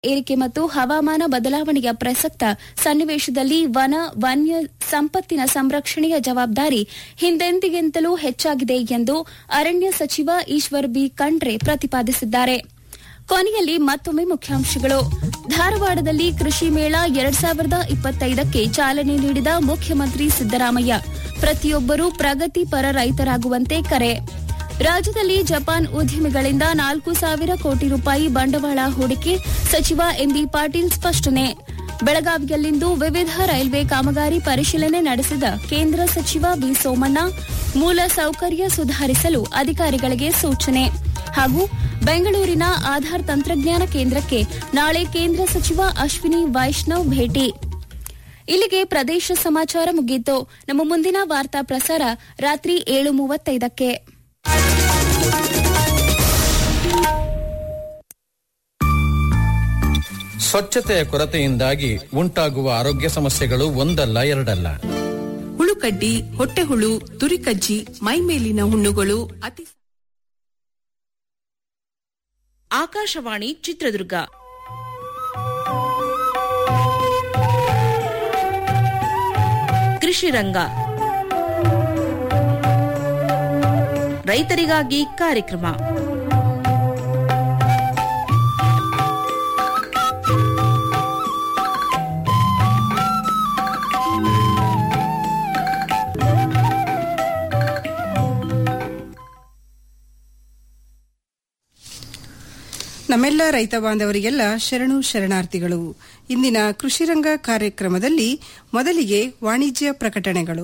ಏರಿಕೆ ಮತ್ತು ಹವಾಮಾನ ಬದಲಾವಣೆಯ ಪ್ರಸಕ್ತ ಸನ್ನಿವೇಶದಲ್ಲಿ ವನ ವನ್ಯ ಸಂಪತ್ತಿನ ಸಂರಕ್ಷಣೆಯ ಜವಾಬ್ದಾರಿ ಹಿಂದೆಂದಿಗಿಂತಲೂ ಹೆಚ್ಚಾಗಿದೆ ಎಂದು ಅರಣ್ಯ ಸಚಿವ ಈಶ್ವರ್ ಬಿ ಖಂಡ್ರೆ ಪ್ರತಿಪಾದಿಸಿದ್ದಾರೆ ಕೊನೆಯಲ್ಲಿ ಮತ್ತೊಮ್ಮೆ ಮುಖ್ಯಾಂಶಗಳು ಧಾರವಾಡದಲ್ಲಿ ಕೃಷಿ ಮೇಳ ಎರಡ್ ಸಾವಿರದ ಇಪ್ಪತ್ತೈದಕ್ಕೆ ಚಾಲನೆ ನೀಡಿದ ಮುಖ್ಯಮಂತ್ರಿ ಸಿದ್ದರಾಮಯ್ಯ ಪ್ರತಿಯೊಬ್ಬರೂ ಪ್ರಗತಿಪರ ರೈತರಾಗುವಂತೆ ಕರೆ ರಾಜ್ಯದಲ್ಲಿ ಜಪಾನ್ ಉದ್ಯಮಿಗಳಿಂದ ನಾಲ್ಕು ಸಾವಿರ ಕೋಟಿ ರೂಪಾಯಿ ಬಂಡವಾಳ ಹೂಡಿಕೆ ಸಚಿವ ಎಂಬಿ ಪಾಟೀಲ್ ಸ್ಪಷ್ಟನೆ ಬೆಳಗಾವಿಯಲ್ಲಿಂದು ವಿವಿಧ ರೈಲ್ವೆ ಕಾಮಗಾರಿ ಪರಿಶೀಲನೆ ನಡೆಸಿದ ಕೇಂದ್ರ ಸಚಿವ ಬಿ ಸೋಮಣ್ಣ ಮೂಲ ಸೌಕರ್ಯ ಸುಧಾರಿಸಲು ಅಧಿಕಾರಿಗಳಿಗೆ ಸೂಚನೆ ಹಾಗೂ ಬೆಂಗಳೂರಿನ ಆಧಾರ್ ತಂತ್ರಜ್ಞಾನ ಕೇಂದ್ರಕ್ಕೆ ನಾಳೆ ಕೇಂದ್ರ ಸಚಿವ ಅಶ್ವಿನಿ ವೈಷ್ಣವ್ ಭೇಟಿ ಇಲ್ಲಿಗೆ ಪ್ರದೇಶ ಸಮಾಚಾರ ಮುಗಿಯಿತು ನಮ್ಮ ಮುಂದಿನ ವಾರ್ತಾ ಪ್ರಸಾರ ರಾತ್ರಿ ಏಳು ಮೂವತ್ತೈದಕ್ಕೆ ಸ್ವಚ್ಛತೆಯ ಕೊರತೆಯಿಂದಾಗಿ ಉಂಟಾಗುವ ಆರೋಗ್ಯ ಸಮಸ್ಯೆಗಳು ಒಂದಲ್ಲ ಎರಡಲ್ಲ ಹುಳುಕಡ್ಡಿ ಹೊಟ್ಟೆಹುಳು ತುರಿಕಜ್ಜಿ ಮೈಮೇಲಿನ ಹುಣ್ಣುಗಳು ಅತಿ ಆಕಾಶವಾಣಿ ಚಿತ್ರದುರ್ಗ ಕೃಷಿ ರಂಗ ರೈತರಿಗಾಗಿ ಕಾರ್ಯಕ್ರಮ ನಮ್ಮೆಲ್ಲ ರೈತ ಬಾಂಧವರಿಗೆಲ್ಲ ಶರಣು ಶರಣಾರ್ಥಿಗಳು ಇಂದಿನ ಕೃಷಿರಂಗ ಕಾರ್ಯಕ್ರಮದಲ್ಲಿ ಮೊದಲಿಗೆ ವಾಣಿಜ್ಯ ಪ್ರಕಟಣೆಗಳು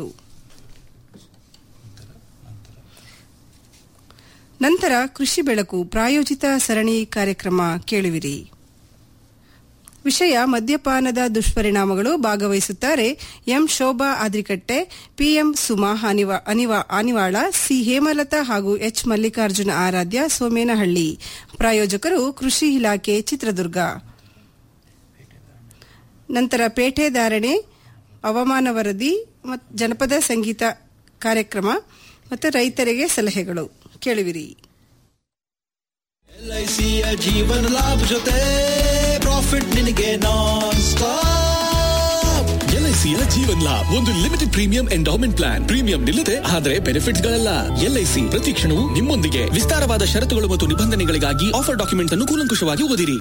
ನಂತರ ಕೃಷಿ ಬೆಳಕು ಪ್ರಾಯೋಜಿತ ಸರಣಿ ಕಾರ್ಯಕ್ರಮ ಕೇಳುವಿರಿ ವಿಷಯ ಮದ್ಯಪಾನದ ದುಷ್ಪರಿಣಾಮಗಳು ಭಾಗವಹಿಸುತ್ತಾರೆ ಎಂ ಶೋಭಾ ಆದ್ರಿಕಟ್ಟೆ ಪಿಎಂ ಸುಮಾ ಅನಿವಾ ಅನಿವಾ ಆನಿವಾಳ ಸಿ ಹೇಮಲತಾ ಹಾಗೂ ಎಚ್ ಮಲ್ಲಿಕಾರ್ಜುನ ಆರಾಧ್ಯ ಸೋಮೇನಹಳ್ಳಿ ಪ್ರಾಯೋಜಕರು ಕೃಷಿ ಇಲಾಖೆ ಚಿತ್ರದುರ್ಗ ನಂತರ ಪೇಟೆ ಧಾರಣೆ ಹವಾಮಾನ ವರದಿ ಮತ್ತು ಜನಪದ ಸಂಗೀತ ಕಾರ್ಯಕ್ರಮ ಮತ್ತು ರೈತರಿಗೆ ಸಲಹೆಗಳು ಕೇಳುವಿರಿ ಎಲ್ಐಸಿಯ ಜೀವನ ಲಾಭ ಜೊತೆ ಪ್ರಾಫಿಟ್ ನಿನಗೆ ನಾನ್ ಸ್ಟಾಪ್ ಎಲ್ಐಸಿಯ ಜೀವನ್ ಲಾಭ್ ಒಂದು limited premium endowment plan premium ನಿಲ್ಲದೆ ಆದರೆ ಬೆನಿಫಿಟ್ಸ್ ಗಳಲ್ಲ ಎಲ್ಐಸಿ ಪ್ರತಿ ಕ್ಷಣವೂ ನಿಮ್ಮೊಂದಿಗೆ ವಿಸ್ತಾರವಾದ ಷರತ್ತುಗಳು ಮತ್ತು ನಿಬಂಧನೆಗಳಿಗಾಗಿ ಆಫರ್ ಡಾಕ್ಯುಮೆಂಟ್ ಅನ್ನು ಕೂಲಂಕುಷವಾಗಿ ಓದಿರಿ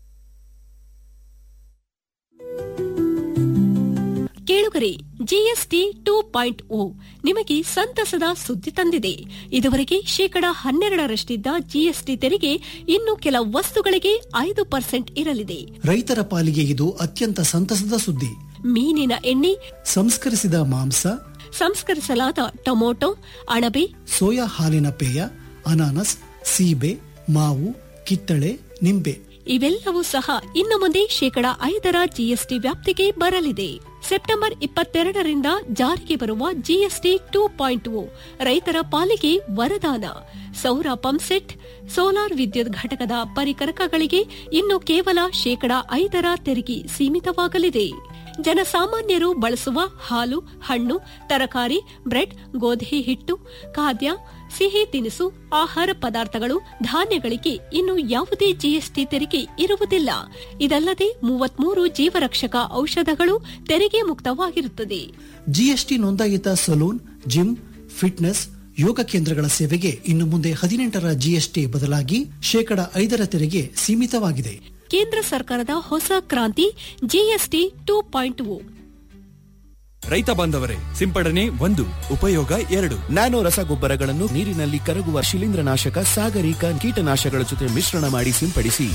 ಕೇಳುಗರೆ ಜಿಎಸ್ಟಿ ಟೂ ಪಾಯಿಂಟ್ ಓ ನಿಮಗೆ ಸಂತಸದ ಸುದ್ದಿ ತಂದಿದೆ ಇದುವರೆಗೆ ಶೇಕಡ ಹನ್ನೆರಡರಷ್ಟಿದ್ದ ಜಿಎಸ್ಟಿ ತೆರಿಗೆ ಇನ್ನು ಕೆಲ ವಸ್ತುಗಳಿಗೆ ಐದು ಪರ್ಸೆಂಟ್ ಇರಲಿದೆ ರೈತರ ಪಾಲಿಗೆ ಇದು ಅತ್ಯಂತ ಸಂತಸದ ಸುದ್ದಿ ಮೀನಿನ ಎಣ್ಣೆ ಸಂಸ್ಕರಿಸಿದ ಮಾಂಸ ಸಂಸ್ಕರಿಸಲಾದ ಟೊಮೊಟೊ ಅಣಬೆ ಸೋಯಾ ಹಾಲಿನ ಪೇಯ ಅನಾನಸ್ ಸೀಬೆ ಮಾವು ಕಿತ್ತಳೆ ನಿಂಬೆ ಇವೆಲ್ಲವೂ ಸಹ ಇನ್ನು ಮುಂದೆ ಶೇಕಡ ಐದರ ಜಿಎಸ್ಟಿ ವ್ಯಾಪ್ತಿಗೆ ಬರಲಿದೆ ಸೆಪ್ಟೆಂಬರ್ ಇಪ್ಪತ್ತೆರಡರಿಂದ ಜಾರಿಗೆ ಬರುವ ಜಿಎಸ್ಟಿ ಟೂ ಪಾಯಿಂಟ್ ಓ ರೈತರ ಪಾಲಿಗೆ ವರದಾನ ಸೌರ ಪಂಪ್ಸೆಟ್ ಸೋಲಾರ್ ವಿದ್ಯುತ್ ಘಟಕದ ಪರಿಕರಕಗಳಿಗೆ ಇನ್ನು ಕೇವಲ ಶೇಕಡ ಐದರ ತೆರಿಗೆ ಸೀಮಿತವಾಗಲಿದೆ ಜನಸಾಮಾನ್ಯರು ಬಳಸುವ ಹಾಲು ಹಣ್ಣು ತರಕಾರಿ ಬ್ರೆಡ್ ಗೋಧಿ ಹಿಟ್ಟು ಖಾದ್ಯ ಸಿಹಿ ತಿನಿಸು ಆಹಾರ ಪದಾರ್ಥಗಳು ಧಾನ್ಯಗಳಿಗೆ ಇನ್ನು ಯಾವುದೇ ಜಿಎಸ್ಟಿ ತೆರಿಗೆ ಇರುವುದಿಲ್ಲ ಇದಲ್ಲದೆ ಮೂವತ್ಮೂರು ಜೀವರಕ್ಷಕ ಔಷಧಗಳು ತೆರಿಗೆ ಮುಕ್ತವಾಗಿರುತ್ತದೆ ಜಿಎಸ್ಟಿ ನೋಂದಾಯಿತ ಸಲೂನ್ ಜಿಮ್ ಫಿಟ್ನೆಸ್ ಯೋಗ ಕೇಂದ್ರಗಳ ಸೇವೆಗೆ ಇನ್ನು ಮುಂದೆ ಹದಿನೆಂಟರ ಜಿಎಸ್ಟಿ ಬದಲಾಗಿ ಶೇಕಡ ಐದರ ತೆರಿಗೆ ಸೀಮಿತವಾಗಿದೆ ಕೇಂದ್ರ ಸರ್ಕಾರದ ಹೊಸ ಕ್ರಾಂತಿ ಜಿಎಸ್ಟಿ ಟೂ ಪಾಯಿಂಟ್ ಓ ರೈತ ಬಾಂಧವರೇ ಸಿಂಪಡಣೆ ಒಂದು ಉಪಯೋಗ ಎರಡು ನ್ಯಾನೋ ರಸಗೊಬ್ಬರಗಳನ್ನು ನೀರಿನಲ್ಲಿ ಕರಗುವ ಶಿಲೀಂಧ್ರನಾಶಕ ಸಾಗರಿಕ ಕೀಟನಾಶಕಗಳ ಜೊತೆ ಮಿಶ್ರಣ ಮಾಡಿ ಸಿಂಪಡಿಸಿ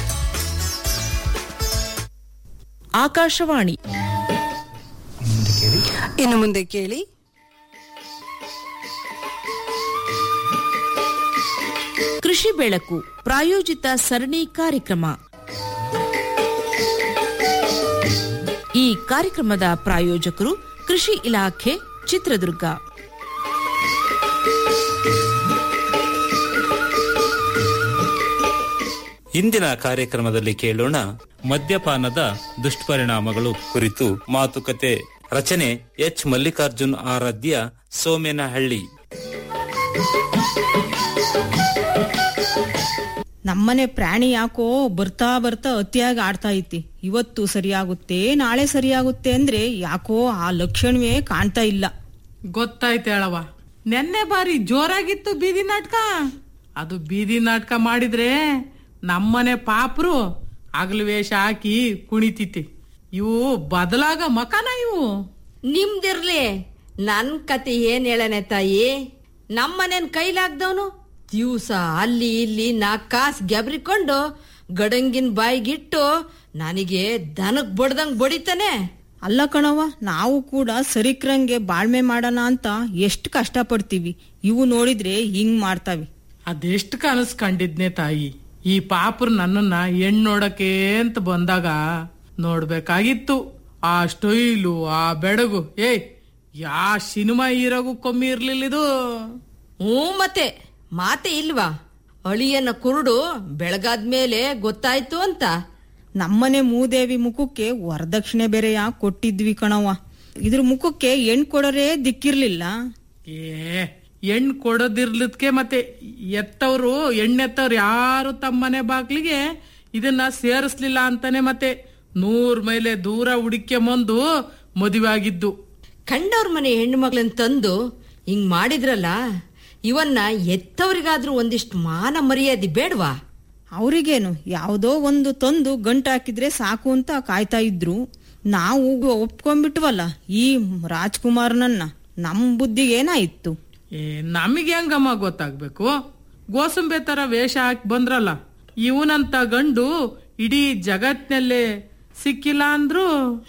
ಆಕಾಶವಾಣಿ ಇನ್ನು ಮುಂದೆ ಕೇಳಿ ಕೃಷಿ ಬೆಳಕು ಪ್ರಾಯೋಜಿತ ಸರಣಿ ಕಾರ್ಯಕ್ರಮ ಈ ಕಾರ್ಯಕ್ರಮದ ಪ್ರಾಯೋಜಕರು ಕೃಷಿ ಇಲಾಖೆ ಚಿತ್ರದುರ್ಗ ಇಂದಿನ ಕಾರ್ಯಕ್ರಮದಲ್ಲಿ ಕೇಳೋಣ ಮದ್ಯಪಾನದ ದುಷ್ಪರಿಣಾಮಗಳು ಕುರಿತು ಮಾತುಕತೆ ರಚನೆ ಎಚ್ ಮಲ್ಲಿಕಾರ್ಜುನ್ ಆರಾಧ್ಯ ಸೋಮೇನಹಳ್ಳಿ ನಮ್ಮನೆ ಪ್ರಾಣಿ ಯಾಕೋ ಬರ್ತಾ ಬರ್ತಾ ಅತಿಯಾಗಿ ಆಡ್ತಾ ಐತಿ ಇವತ್ತು ಸರಿಯಾಗುತ್ತೆ ನಾಳೆ ಸರಿಯಾಗುತ್ತೆ ಅಂದ್ರೆ ಯಾಕೋ ಆ ಲಕ್ಷಣವೇ ಕಾಣ್ತಾ ಇಲ್ಲ ಗೊತ್ತಾಯ್ತು ಹೇಳವ ನೆನ್ನೆ ಬಾರಿ ಜೋರಾಗಿತ್ತು ಬೀದಿ ನಾಟಕ ಅದು ಬೀದಿ ನಾಟಕ ಮಾಡಿದ್ರೆ ನಮ್ಮನೆ ಪಾಪ್ರು ಹಗಲು ವೇಷ ಹಾಕಿ ಕುಣಿತಿತಿ ಇವು ಬದಲಾಗ ಮಕನ ಇವು ನಿಮ್ದಿರ್ಲಿ ನನ್ ಕತೆ ಏನ್ ಹೇಳನೆ ತಾಯಿ ನಮ್ಮನೇನ್ ಕೈಲಾಗ್ದವನು ದಿವ್ಸ ಅಲ್ಲಿ ಇಲ್ಲಿ ನಾಲ್ಕು ಕಾಸು ಗೆಬ್ರಿಕೊಂಡು ಗಡಂಗಿನ ಬಾಯಿಗಿಟ್ಟು ನನಗೆ ದನಕ್ ಬಡ್ದಂಗ್ ಬಡಿತಾನೆ ಅಲ್ಲ ಕಣವ ನಾವು ಕೂಡ ಸರಿಕ್ರಂಗೆ ಬಾಳ್ಮೆ ಮಾಡೋಣ ಅಂತ ಎಷ್ಟು ಕಷ್ಟಪಡ್ತೀವಿ ಇವು ನೋಡಿದ್ರೆ ಹಿಂಗ್ ಮಾಡ್ತಾವಿ ಅದೆಷ್ಟು ಕನಸು ಕಂಡಿದ್ನೆ ತಾಯಿ ಈ ಪಾಪರು ನನ್ನನ್ನ ಹೆಣ್ ನೋಡಕ್ಕೆ ಅಂತ ಬಂದಾಗ ನೋಡ್ಬೇಕಾಗಿತ್ತು ಆ ಸ್ಟೈಲು ಆ ಬೆಡಗು ಏಯ್ ಯಾ ಸಿನಿಮಾ ಹೀರೋಗೂ ಕಮ್ಮಿ ಇರ್ಲಿಲ್ಲ ಇದು ಹ್ಞೂ ಮತ್ತೆ ಮಾತೆ ಇಲ್ವಾ ಅಳಿಯನ ಕುರುಡು ಬೆಳಗಾದ್ಮೇಲೆ ಗೊತ್ತಾಯ್ತು ಅಂತ ನಮ್ಮನೆ ಮೂದೇವಿ ಮುಖಕ್ಕೆ ವರದಕ್ಷಿಣೆ ಬೇರೆಯ ಕೊಟ್ಟಿದ್ವಿ ಕಣವ್ವ ಇದ್ರ ಮುಖಕ್ಕೆ ಹೆಣ್ ಕೊಡೋರೇ ದಿಕ್ಕಿರ್ಲಿಲ್ಲ ಏ ಹೆಣ್ಣು ಕೊಡೋದಿರ್ಲದ್ಕೆ ಮತ್ತೆ ಎತ್ತವ್ರು ಹೆಣ್ಣೆತ್ತವ್ರು ಯಾರು ತಮ್ಮನೆ ಬಾಗ್ಲಿಗೆ ಇದನ್ನ ಸೇರಿಸ್ಲಿಲ್ಲ ಅಂತಾನೆ ಮತ್ತೆ ನೂರ್ ಮೈಲೆ ದೂರ ಹುಡುಕ್ಯಂಬಂದು ಮದುವೆ ಆಗಿದ್ದು ಕಂಡವ್ರ ಮನೆ ಹೆಣ್ಣು ಮಗಳನ್ನ ತಂದು ಹಿಂಗ್ ಮಾಡಿದ್ರಲ್ಲ ಇವನ್ನ ಎತ್ತವರಿಗಾದ್ರೂ ಒಂದಿಷ್ಟು ಮಾನ ಮರ್ಯಾದೆ ಬೇಡ್ವಾ ಅವ್ರಿಗೇನು ಯಾವುದೋ ಒಂದು ತಂದು ಗಂಟು ಹಾಕಿದ್ರೆ ಸಾಕು ಅಂತ ಕಾಯ್ತಾ ಇದ್ರು ನಾವು ಒಪ್ಕೊಂಡ್ಬಿಟ್ವಲ್ಲ ಈ ರಾಜ್ಕುಮಾರ್ನನ್ನ ನಮ್ ಬುದ್ಧಿಗೆ ಏನಾಯಿತ್ತು ಏ ನಮಗೆ ಹೆಂಗಮ್ಮ ಗೊತ್ತಾಗ್ಬೇಕು ಗೋಸಂಬೆ ತರ ವೇಷ ಹಾಕಿ ಬಂದ್ರಲ್ಲ ಇವನಂತ ಗಂಡು ಇಡೀ ಜಗತ್ನಲ್ಲೇ ಸಿಕ್ಕಿಲ್ಲ ಅಂದ್ರು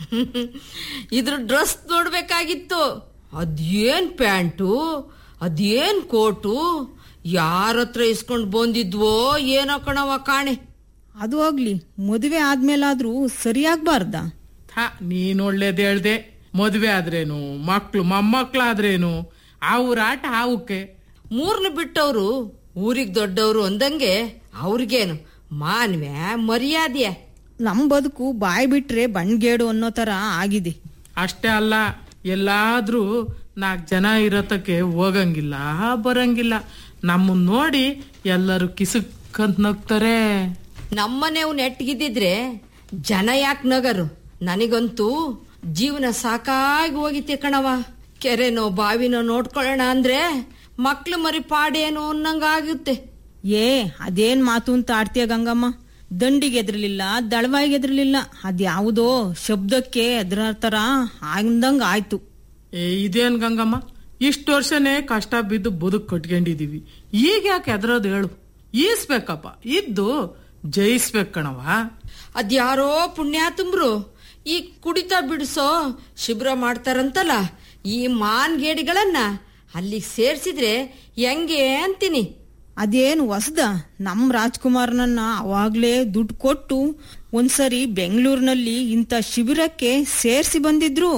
ಇದ್ರ ಡ್ರೆಸ್ ನೋಡ್ಬೇಕಾಗಿತ್ತು ಅದೇನ್ ಪ್ಯಾಂಟು ಅದೇನ್ ಕೋಟು ಯಾರ ಹತ್ರ ಇಸ್ಕೊಂಡ್ ಬಂದಿದ್ವೋ ಏನೋ ಕಣವ ಕಾಣೆ ಅದು ಹೋಗ್ಲಿ ಮದುವೆ ಆದ್ಮೇಲಾದ್ರೂ ಸರಿಯಾಗ್ಬಾರ್ದ ಥಾ ನೀನ್ ಒಳ್ಳೇದ್ ಹೇಳ್ದೆ ಮದ್ವೆ ಆದ್ರೇನು ಮಕ್ಳು ಮೊಮ್ಮಕ್ಳಾದ್ರೇನು ಆ ಊರಾಟ ಆವುಕ್ಕೆ ಮೂರ್ನ ಬಿಟ್ಟವ್ರು ಊರಿಗ್ ದೊಡ್ಡವ್ರು ಅಂದಂಗೆ ಅವ್ರಿಗೇನು ಮಾನ್ವೆ ಮರ್ಯಾದೆ ನಮ್ ಬದುಕು ಬಾಯ್ ಬಿಟ್ರೆ ಬಣ್ಗೇಡು ಅನ್ನೋ ತರ ಆಗಿದೆ ಅಷ್ಟೇ ಅಲ್ಲ ಎಲ್ಲಾದ್ರೂ ನಾಲ್ಕು ಜನ ಇರತಕ್ಕೆ ಹೋಗಂಗಿಲ್ಲ ಬರಂಗಿಲ್ಲ ನಮ್ಮನ್ ನೋಡಿ ಎಲ್ಲರೂ ಕಿಸುಕಂತ ನಗ್ತಾರೆ ನಮ್ಮನೆವ್ ನೆಟ್ಗಿದ್ದಿದ್ರೆ ಜನ ಯಾಕೆ ನಗರು ನನಗಂತೂ ಜೀವನ ಸಾಕಾಗಿ ಹೋಗಿತ್ತೆ ಕಣವ ಕೆರೆನೋ ಬಾವಿನೋ ನೋಡ್ಕೊಳ್ಳೋಣ ಅಂದ್ರೆ ಮಕ್ಳು ಮರಿ ಪಾಡೇನು ಅನ್ನಂಗಾಗುತ್ತೆ ಏ ಅದೇನ್ ಮಾತು ಅಂತ ಆಡ್ತೀಯ ಗಂಗಮ್ಮ ದಂಡಿಗೆ ಎದ್ರಲಿಲ್ಲ ದಳವಾಯಿಗೆ ಎದ್ರಲಿಲ್ಲ ಅದ್ಯಾವುದೋ ಶಬ್ದಕ್ಕೆ ಎದ್ರ ತರ ಅಂದಂಗ ಆಯ್ತು ಏ ಇದೇನ್ ಗಂಗಮ್ಮ ಇಷ್ಟು ವರ್ಷನೇ ಕಷ್ಟ ಬಿದ್ದು ಬದುಕು ಕಟ್ಕೊಂಡಿದೀವಿ ಈಗ ಯಾಕೆ ಎದ್ರೋದು ಹೇಳು ಈಸ್ಬೇಕಪ್ಪ ಇದ್ದು ಜಯಿಸ್ಬೇಕು ಕಣವ ಅದ್ಯಾರೋ ಪುಣ್ಯಾತುಂಬ್ರು ಈ ಕುಡಿತ ಬಿಡಿಸೋ ಶಿಬಿರ ಮಾಡ್ತಾರಂತಲ್ಲ ಈ ಮಾನ್ಗೇಡಿಗಳನ್ನ ಅಲ್ಲಿಗೆ ಸೇರ್ಸಿದ್ರೆ ಹೆಂಗೆ ಅಂತೀನಿ ಅದೇನು ಹೊಸದ ನಮ್ ರಾಜ್ಕುಮಾರ್ನನ್ನ ಅವಾಗ್ಲೇ ದುಡ್ಡು ಕೊಟ್ಟು ಒಂದ್ಸರಿ ಬೆಂಗಳೂರಿನಲ್ಲಿ ಇಂಥ ಶಿಬಿರಕ್ಕೆ ಸೇರ್ಸಿ ಬಂದಿದ್ರು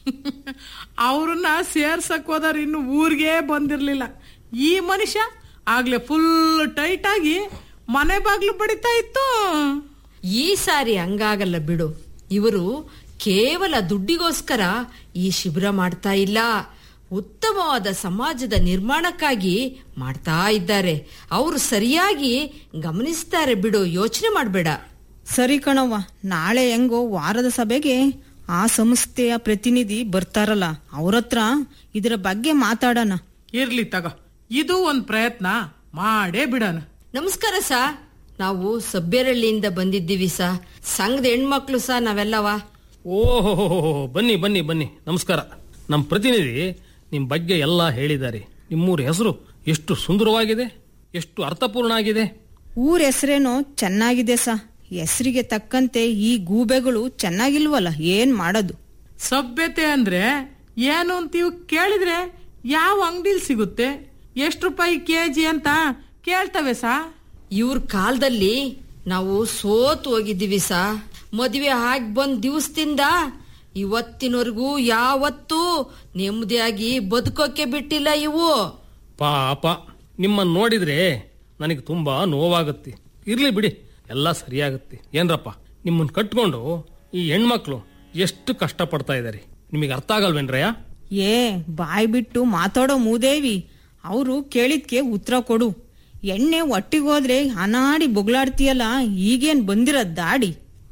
ಅವ್ರನ್ನ ಸೇರ್ಸಕ್ ಹೋದವ್ರು ಇನ್ನು ಊರಿಗೆ ಬಂದಿರ್ಲಿಲ್ಲ ಈ ಮನುಷ್ಯ ಆಗ್ಲೇ ಫುಲ್ ಟೈಟ್ ಆಗಿ ಮನೆ ಬಾಗ್ಲು ಬಡಿತಾ ಇತ್ತು ಈ ಸಾರಿ ಹಂಗಾಗಲ್ಲ ಬಿಡು ಇವರು ಕೇವಲ ದುಡ್ಡಿಗೋಸ್ಕರ ಈ ಶಿಬಿರ ಮಾಡ್ತಾ ಇಲ್ಲ ಉತ್ತಮವಾದ ಸಮಾಜದ ನಿರ್ಮಾಣಕ್ಕಾಗಿ ಮಾಡ್ತಾ ಇದ್ದಾರೆ ಅವರು ಸರಿಯಾಗಿ ಗಮನಿಸ್ತಾರೆ ಬಿಡು ಯೋಚನೆ ಮಾಡಬೇಡ ಸರಿ ಕಣವ್ವ ನಾಳೆ ಹೆಂಗೋ ವಾರದ ಸಭೆಗೆ ಆ ಸಂಸ್ಥೆಯ ಪ್ರತಿನಿಧಿ ಬರ್ತಾರಲ್ಲ ಅವ್ರತ್ರ ಇದರ ಬಗ್ಗೆ ಮಾತಾಡೋಣ ಇರ್ಲಿ ತಗ ಇದು ಒಂದ್ ಪ್ರಯತ್ನ ಮಾಡೇ ಬಿಡೋಣ ನಮಸ್ಕಾರ ಸಾ ನಾವು ಸಬ್ಬೆರಳ್ಳಿಯಿಂದ ಬಂದಿದ್ದೀವಿ ಸಾ ಸಂಘದ ಹೆಣ್ಮಕ್ಳು ಸಾ ನಾವೆಲ್ಲವಾ ಓಹೋ ಬನ್ನಿ ಬನ್ನಿ ಬನ್ನಿ ನಮಸ್ಕಾರ ನಮ್ಮ ಪ್ರತಿನಿಧಿ ನಿಮ್ಮ ಬಗ್ಗೆ ಎಲ್ಲ ಹೇಳಿದ್ದಾರೆ ನಿಮ್ಮೂರ ಹೆಸರು ಎಷ್ಟು ಸುಂದರವಾಗಿದೆ ಎಷ್ಟು ಅರ್ಥಪೂರ್ಣ ಆಗಿದೆ ಊರ ಹೆಸರೇನೋ ಚೆನ್ನಾಗಿದೆ ಸ ಹೆಸರಿಗೆ ತಕ್ಕಂತೆ ಈ ಗೂಬೆಗಳು ಚೆನ್ನಾಗಿಲ್ವಲ್ಲ ಏನ್ ಮಾಡೋದು ಸಭ್ಯತೆ ಅಂದ್ರೆ ಏನು ಅಂತೀವ್ ಕೇಳಿದ್ರೆ ಯಾವ ಅಂಗಡಿಲಿ ಸಿಗುತ್ತೆ ಎಷ್ಟು ರೂಪಾಯಿ ಕೆಜಿ ಅಂತ ಕೇಳ್ತವೆ ಸಾ ಇವ್ರ ಕಾಲದಲ್ಲಿ ನಾವು ಸೋತು ಹೋಗಿದ್ದೀವಿ ಸಾ ಮದುವೆ ಆಗಿ ಬಂದ್ ದಿವಸದಿಂದ ಇವತ್ತಿನವರೆಗೂ ಯಾವತ್ತೂ ನೆಮ್ಮದಿಯಾಗಿ ಬದುಕೋಕೆ ಬಿಟ್ಟಿಲ್ಲ ಇವು ಪಾಪ ನಿಮ್ಮನ್ನು ನೋಡಿದ್ರೆ ನನಗೆ ತುಂಬಾ ನೋವಾಗುತ್ತೆ ಇರ್ಲಿ ಬಿಡಿ ಎಲ್ಲ ಸರಿಯಾಗುತ್ತೆ ಏನ್ರಪ್ಪ ನಿಮ್ಮನ್ನು ಕಟ್ಕೊಂಡು ಈ ಹೆಣ್ಮಕ್ಳು ಎಷ್ಟು ಕಷ್ಟಪಡ್ತಾ ಇದ್ದಾರೆ ನಿಮಗೆ ಅರ್ಥ ಆಗಲ್ವೇನ್ರಯ್ಯ ಏ ಬಾಯ್ ಬಿಟ್ಟು ಮಾತಾಡೋ ಮೂದೇವಿ ಅವರು ಕೇಳಿದ್ಕೆ ಉತ್ತರ ಕೊಡು ಎಣ್ಣೆ ಒಟ್ಟಿಗೋದ್ರೆ ಅನಾಡಿ ಬೊಗ್ಲಾಡ್ತೀಯಲ್ಲ ಈಗೇನ್ ಬಂದಿರೋದ್ ದಾಡಿ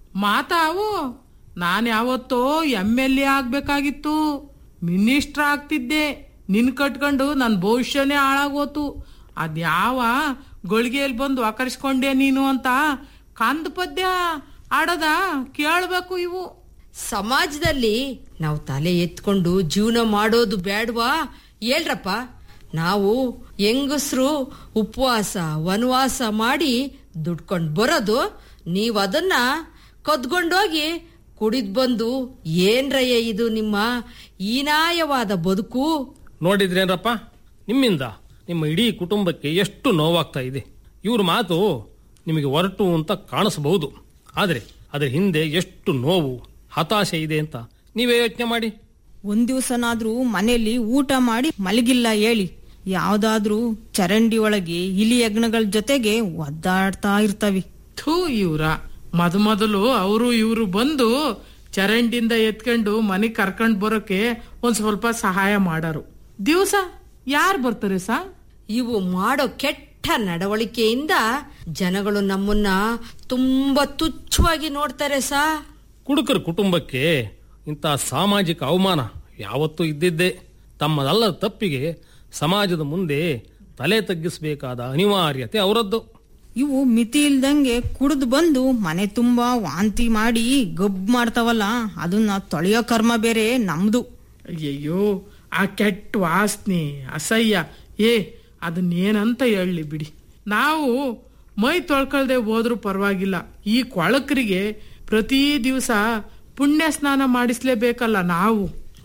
ಮಾತಾವು ನಾನ್ ಯಾವತ್ತೋ ಎಮ್ ಎಲ್ ಎ ಆಗ್ಬೇಕಾಗಿತ್ತು ಮಿನಿಸ್ಟರ್ ಆಗ್ತಿದ್ದೆ ನಿನ್ ಕಟ್ಕೊಂಡು ನನ್ ಭವಿಷ್ಯನೇ ಹಾಳಾಗೋತು ಅದ್ಯಾವ ಗಳಿಗೆಯಲ್ಲಿ ಬಂದು ಆಕರ್ಷಿಕೊಂಡೆ ನೀನು ಅಂತ ಕಂದ ಪದ್ಯ ಆಡದ ಕೇಳ್ಬೇಕು ಇವು ಸಮಾಜದಲ್ಲಿ ನಾವು ತಲೆ ಎತ್ಕೊಂಡು ಜೀವನ ಮಾಡೋದು ಬೇಡವಾ ಹೇಳ್ರಪ್ಪ ನಾವು ಹೆಂಗಸ್ರು ಉಪವಾಸ ವನವಾಸ ಮಾಡಿ ದುಡ್ಕೊಂಡು ಬರೋದು ನೀವು ಅದನ್ನ ಕದ್ಕೊಂಡೋಗಿ ಕುಡಿದ್ ಬಂದು ಏನ್ರಯ್ಯ ಇದು ನಿಮ್ಮ ಹೀನಾಯವಾದ ಬದುಕು ನೋಡಿದ್ರೇನ್ರಪ್ಪ ನಿಮ್ಮಿಂದ ನಿಮ್ಮ ಇಡೀ ಕುಟುಂಬಕ್ಕೆ ಎಷ್ಟು ನೋವಾಗ್ತಾ ಇದೆ ಇವ್ರ ಮಾತು ನಿಮಗೆ ಹೊರಟು ಅಂತ ಕಾಣಿಸಬಹುದು ಆದರೆ ಅದರ ಹಿಂದೆ ಎಷ್ಟು ನೋವು ಹತಾಶೆ ಇದೆ ಅಂತ ನೀವೇ ಯೋಚನೆ ಮಾಡಿ ಒಂದ್ ದಿವ್ಸನಾದ್ರೂ ಮನೆಯಲ್ಲಿ ಊಟ ಮಾಡಿ ಮಲಗಿಲ್ಲ ಹೇಳಿ ಯಾವ್ದಾದ್ರೂ ಚರಂಡಿ ಒಳಗೆ ಇಲಿ ಯಜ್ಞಗಳ ಜೊತೆಗೆ ಒದ್ದಾಡ್ತಾ ಇರ್ತವಿ ಥೂ ಇವ್ರ ಮೊದ ಮೊದಲು ಅವರು ಇವರು ಬಂದು ಚರಂಡಿಂದ ಎತ್ಕೊಂಡು ಮನೆಗ್ ಕರ್ಕೊಂಡ್ ಬರೋಕೆ ಒಂದ್ ಸ್ವಲ್ಪ ಸಹಾಯ ಮಾಡಾರು ದಿವಸ ಯಾರು ಬರ್ತಾರೆ ಸಾ ಇವು ಮಾಡೋ ಕೆಟ್ಟ ನಡವಳಿಕೆಯಿಂದ ಜನಗಳು ನಮ್ಮನ್ನ ತುಂಬಾ ತುಚ್ಛವಾಗಿ ನೋಡ್ತಾರೆ ಸಾ ಕುಡುಕರ ಕುಟುಂಬಕ್ಕೆ ಇಂಥ ಸಾಮಾಜಿಕ ಅವಮಾನ ಯಾವತ್ತೂ ಇದ್ದಿದ್ದೇ ತಮ್ಮದಲ್ಲದ ತಪ್ಪಿಗೆ ಸಮಾಜದ ಮುಂದೆ ತಲೆ ತಗ್ಗಿಸಬೇಕಾದ ಅನಿವಾರ್ಯತೆ ಅವರದ್ದು ಇವು ಮಿತಿ ಇಲ್ದಂಗೆ ಕುಡಿದು ಬಂದು ಮನೆ ತುಂಬಾ ವಾಂತಿ ಮಾಡಿ ಗಬ್ ಮಾಡ್ತಾವಲ್ಲ ಅದನ್ನ ತೊಳೆಯೋ ಕರ್ಮ ಬೇರೆ ನಮ್ದು ಅಯ್ಯಯ್ಯೋ ಆ ಕೆಟ್ಟ ವಾಸನೆ ಅಸಹ್ಯ ಏ ಅದನ್ನೇನಂತ ಹೇಳಲಿ ಬಿಡಿ ನಾವು ಮೈ ತೊಳ್ಕೊಳ್ದೆ ಹೋದ್ರೂ ಪರವಾಗಿಲ್ಲ ಈ ಕೊಳಕರಿಗೆ ಪ್ರತಿ ದಿವಸ ಪುಣ್ಯ ಸ್ನಾನ ಮಾಡಿಸ್ಲೇಬೇಕಲ್ಲ ನಾವು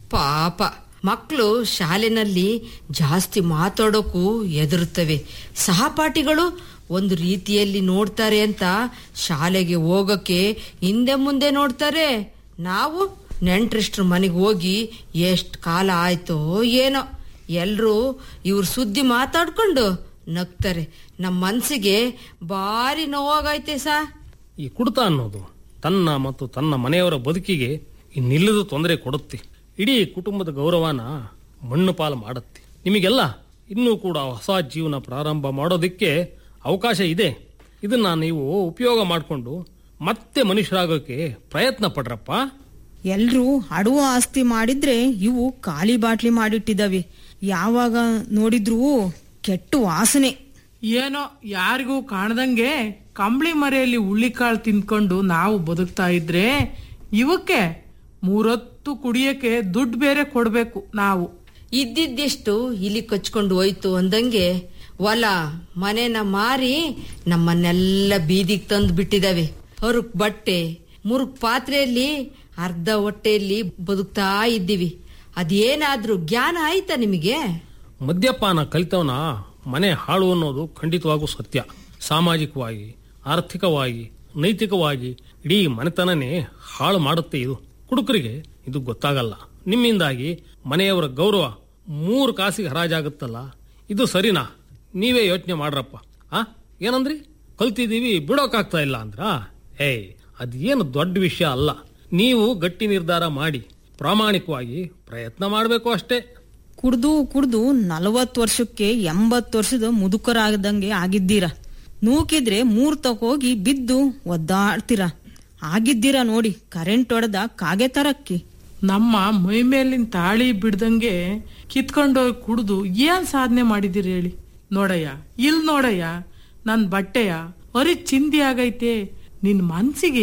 ಪಾಪ ಮಕ್ಕಳು ಶಾಲೆನಲ್ಲಿ ಜಾಸ್ತಿ ಮಾತಾಡೋಕು ಎದುರುತ್ತವೆ ಸಹಪಾಠಿಗಳು ಒಂದು ರೀತಿಯಲ್ಲಿ ನೋಡ್ತಾರೆ ಅಂತ ಶಾಲೆಗೆ ಹೋಗಕ್ಕೆ ಹಿಂದೆ ಮುಂದೆ ನೋಡ್ತಾರೆ ನಾವು ನೆಂಟ್ರಿಷ್ಟ್ರ ಮನೆಗೆ ಹೋಗಿ ಎಷ್ಟು ಕಾಲ ಆಯ್ತೋ ಏನೋ ಎಲ್ರೂ ಇವ್ರ ಸುದ್ದಿ ಮಾತಾಡ್ಕೊಂಡು ನಗ್ತಾರೆ ನಮ್ಮ ಮನ್ಸಿಗೆ ಭಾರಿ ನೋವಾಗೈತೆ ಸಾ ಈ ಕುಡ್ತ ಅನ್ನೋದು ತನ್ನ ಮತ್ತು ತನ್ನ ಮನೆಯವರ ಬದುಕಿಗೆ ಇನ್ನಿಲ್ಲದ ತೊಂದರೆ ಕೊಡುತ್ತೆ ಇಡೀ ಕುಟುಂಬದ ಗೌರವನ ಮಣ್ಣು ಪಾಲು ಮಾಡುತ್ತೆ ನಿಮಗೆಲ್ಲ ಇನ್ನೂ ಕೂಡ ಹೊಸ ಜೀವನ ಪ್ರಾರಂಭ ಮಾಡೋದಕ್ಕೆ ಅವಕಾಶ ಇದೆ ಇದನ್ನ ನೀವು ಉಪಯೋಗ ಮಾಡಿಕೊಂಡು ಮತ್ತೆ ಮನುಷ್ಯರಾಗೋಕೆ ಪ್ರಯತ್ನ ಪಡ್ರಪ್ಪ ಎಲ್ರೂ ಅಡುವ ಆಸ್ತಿ ಮಾಡಿದ್ರೆ ಇವು ಖಾಲಿ ಬಾಟ್ಲಿ ಮಾಡಿಟ್ಟಿದವೆ ಯಾವಾಗ ನೋಡಿದ್ರೂ ಕೆಟ್ಟು ವಾಸನೆ ಏನೋ ಯಾರಿಗೂ ಕಾಣದಂಗೆ ಕಂಬಳಿ ಮರೆಯಲ್ಲಿ ಹುಳ್ಳಿಕಾಳು ತಿನ್ಕೊಂಡು ನಾವು ಬದುಕ್ತಾ ಇದ್ರೆ ಇವಕ್ಕೆ ಮೂರೊತ್ತು ಕುಡಿಯಕ್ಕೆ ದುಡ್ಡು ಬೇರೆ ಕೊಡ್ಬೇಕು ನಾವು ಇದ್ದಿದ್ದಿಷ್ಟು ಇಲಿ ಕಚ್ಕೊಂಡು ಹೋಯ್ತು ಅಂದಂಗೆ ಹೊಲ ಮನೆನ ಮಾರಿ ನಮ್ಮನ್ನೆಲ್ಲ ಬೀದಿಗೆ ತಂದು ಬಿಟ್ಟಿದಾವೆ ಹರುಕ್ ಬಟ್ಟೆ ಮುರುಕ್ ಪಾತ್ರೆಯಲ್ಲಿ ಅರ್ಧ ಹೊಟ್ಟೆಯಲ್ಲಿ ಬದುಕ್ತಾ ಇದ್ದೀವಿ ಅದೇನಾದ್ರೂ ಜ್ಞಾನ ಆಯ್ತಾ ನಿಮಗೆ ಮದ್ಯಪಾನ ಕಲಿತವನ ಮನೆ ಹಾಳು ಅನ್ನೋದು ಖಂಡಿತವಾಗೂ ಸತ್ಯ ಸಾಮಾಜಿಕವಾಗಿ ಆರ್ಥಿಕವಾಗಿ ನೈತಿಕವಾಗಿ ಇಡೀ ಮನೆತನನೇ ಹಾಳು ಮಾಡುತ್ತೆ ಇದು ಕುಡುಕರಿಗೆ ಇದು ಗೊತ್ತಾಗಲ್ಲ ನಿಮ್ಮಿಂದಾಗಿ ಮನೆಯವರ ಗೌರವ ಮೂರು ಕಾಸಿಗೆ ಹರಾಜಾಗುತ್ತಲ್ಲ ಇದು ಸರಿನಾ ನೀವೇ ಯೋಚನೆ ಮಾಡ್ರಪ್ಪ ಆ ಏನಂದ್ರಿ ಕಲ್ತಿದೀವಿ ಬಿಡೋಕಾಗ್ತಾ ಇಲ್ಲ ಅಂದ್ರ ಏಯ್ ಅದೇನು ದೊಡ್ಡ ವಿಷಯ ಅಲ್ಲ ನೀವು ಗಟ್ಟಿ ನಿರ್ಧಾರ ಮಾಡಿ ಪ್ರಾಮಾಣಿಕವಾಗಿ ಪ್ರಯತ್ನ ಮಾಡಬೇಕು ಅಷ್ಟೇ ಕುಡ್ದು ಕುಡ್ದು ನಲವತ್ತು ವರ್ಷಕ್ಕೆ ಎಂಬತ್ತು ವರ್ಷದ ಮುದುಕರಾಗದಂಗೆ ಆಗಿದ್ದೀರ ನೂಕಿದ್ರೆ ಮೂರ್ ಹೋಗಿ ಬಿದ್ದು ಒದ್ದಾಡ್ತೀರ ಆಗಿದ್ದೀರ ನೋಡಿ ಕರೆಂಟ್ ಹೊಡೆದ ಕಾಗೆ ತರಕ್ಕಿ ನಮ್ಮ ಮೈ ಮೇಲಿನ ತಾಳಿ ಬಿಡ್ದಂಗೆ ಕಿತ್ಕೊಂಡೋಗಿ ಕುಡ್ದು ಏನ್ ಸಾಧನೆ ಮಾಡಿದಿರಿ ಹೇಳಿ ನೋಡಯ್ಯ ಇಲ್ ನೋಡಯ್ಯ ನನ್ ಬಟ್ಟೆಯ ಅರಿ ಚಿಂದಿ ಆಗೈತೆ ನಿನ್ ಮನ್ಸಿಗೆ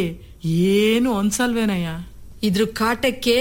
ಏನು ಅನ್ಸಲ್ವೇನಯ್ಯ ಇದ್ರ ಕಾಟಕ್ಕೆ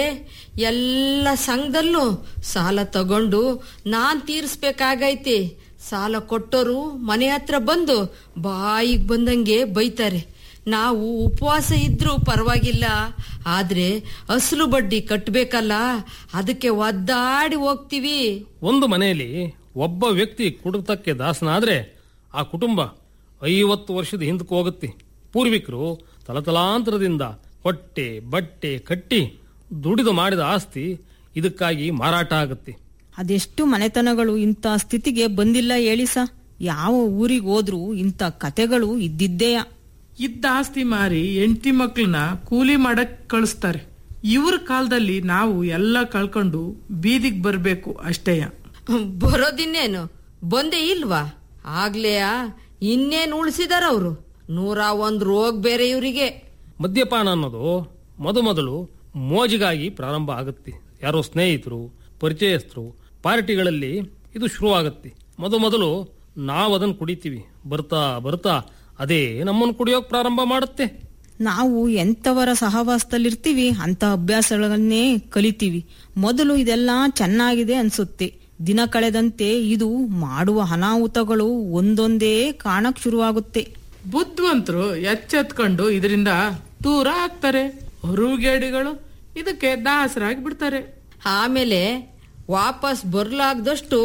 ಎಲ್ಲ ಸಂಘದಲ್ಲೂ ಸಾಲ ತಗೊಂಡು ನಾನ್ ತೀರಿಸ್ಬೇಕಾಗೈತಿ ಸಾಲ ಕೊಟ್ಟೋರು ಮನೆ ಹತ್ರ ಬಂದು ಬಾಯಿಗೆ ಬಂದಂಗೆ ಬೈತಾರೆ ನಾವು ಉಪವಾಸ ಇದ್ರೂ ಪರವಾಗಿಲ್ಲ ಆದ್ರೆ ಅಸಲು ಬಡ್ಡಿ ಕಟ್ಬೇಕಲ್ಲ ಅದಕ್ಕೆ ಒದ್ದಾಡಿ ಹೋಗ್ತೀವಿ ಒಂದು ಮನೆಯಲ್ಲಿ ಒಬ್ಬ ವ್ಯಕ್ತಿ ಕುಡಿತಕ್ಕೆ ದಾಸನಾದ್ರೆ ಆ ಕುಟುಂಬ ಐವತ್ತು ವರ್ಷದ ಹಿಂದಕ್ಕೆ ಹೋಗುತ್ತೆ ಪೂರ್ವಿಕರು ತಲತಲಾಂತರದಿಂದ ಹೊಟ್ಟೆ ಬಟ್ಟೆ ಕಟ್ಟಿ ದುಡಿದು ಮಾಡಿದ ಆಸ್ತಿ ಇದಕ್ಕಾಗಿ ಮಾರಾಟ ಆಗುತ್ತೆ ಅದೆಷ್ಟು ಮನೆತನಗಳು ಇಂಥ ಸ್ಥಿತಿಗೆ ಬಂದಿಲ್ಲ ಹೇಳಿಸ ಯಾವ ಊರಿಗೆ ಹೋದ್ರೂ ಇಂಥ ಕತೆಗಳು ಇದ್ದಿದ್ದೇಯ ಇದ್ದ ಆಸ್ತಿ ಮಾರಿ ಹೆಂಡತಿ ಮಕ್ಳನ್ನ ಕೂಲಿ ಮಾಡಕ್ ಕಳಿಸ್ತಾರೆ ಇವ್ರ ಕಾಲದಲ್ಲಿ ನಾವು ಎಲ್ಲ ಕಳ್ಕೊಂಡು ಬೀದಿಗೆ ಬರ್ಬೇಕು ಅಷ್ಟೇಯ ಬರೋದಿನ್ನೇನು ಬಂದೇ ಇಲ್ವಾ ಆಗ್ಲೇ ಇನ್ನೇನ್ ಉಳಿಸಿದಾರ ಅವರು ನೂರ ಒಂದ್ ರೋಗ ಬೇರೆ ಇವರಿಗೆ ಮದ್ಯಪಾನ ಅನ್ನೋದು ಮೊದಮೊದಲು ಮೋಜಿಗಾಗಿ ಪ್ರಾರಂಭ ಆಗುತ್ತೆ ಯಾರೋ ಸ್ನೇಹಿತರು ಪರಿಚಯಸ್ಥರು ಪಾರ್ಟಿಗಳಲ್ಲಿ ಇದು ಶುರುವಾಗುತ್ತೆ ಮೊದಮೊದಲು ನಾವು ಅದನ್ನು ಕುಡಿತೀವಿ ಬರ್ತಾ ಬರ್ತಾ ಅದೇ ನಮ್ಮನ್ನು ಕುಡಿಯೋಕ್ ಪ್ರಾರಂಭ ಮಾಡುತ್ತೆ ನಾವು ಎಂತವರ ಸಹವಾಸದಲ್ಲಿರ್ತೀವಿ ಅಂತ ಅಭ್ಯಾಸಗಳನ್ನೇ ಕಲಿತೀವಿ ಮೊದಲು ಇದೆಲ್ಲ ಚೆನ್ನಾಗಿದೆ ಅನ್ಸುತ್ತೆ ದಿನ ಕಳೆದಂತೆ ಇದು ಮಾಡುವ ಅನಾಹುತಗಳು ಒಂದೊಂದೇ ಕಾಣಕ್ ಶುರುವಾಗುತ್ತೆ ಬುದ್ಧಿವಂತರು ಎಚ್ಚೆತ್ಕೊಂಡು ಇದರಿಂದ ದೂರ ಆಗ್ತಾರೆ ಹೊರುಗೇಡಿಗಳು ಇದಕ್ಕೆ ದಾಸರಾಗಿ ಬಿಡ್ತಾರೆ ಆಮೇಲೆ ವಾಪಸ್ ಬರ್ಲಾಗ್ದಷ್ಟು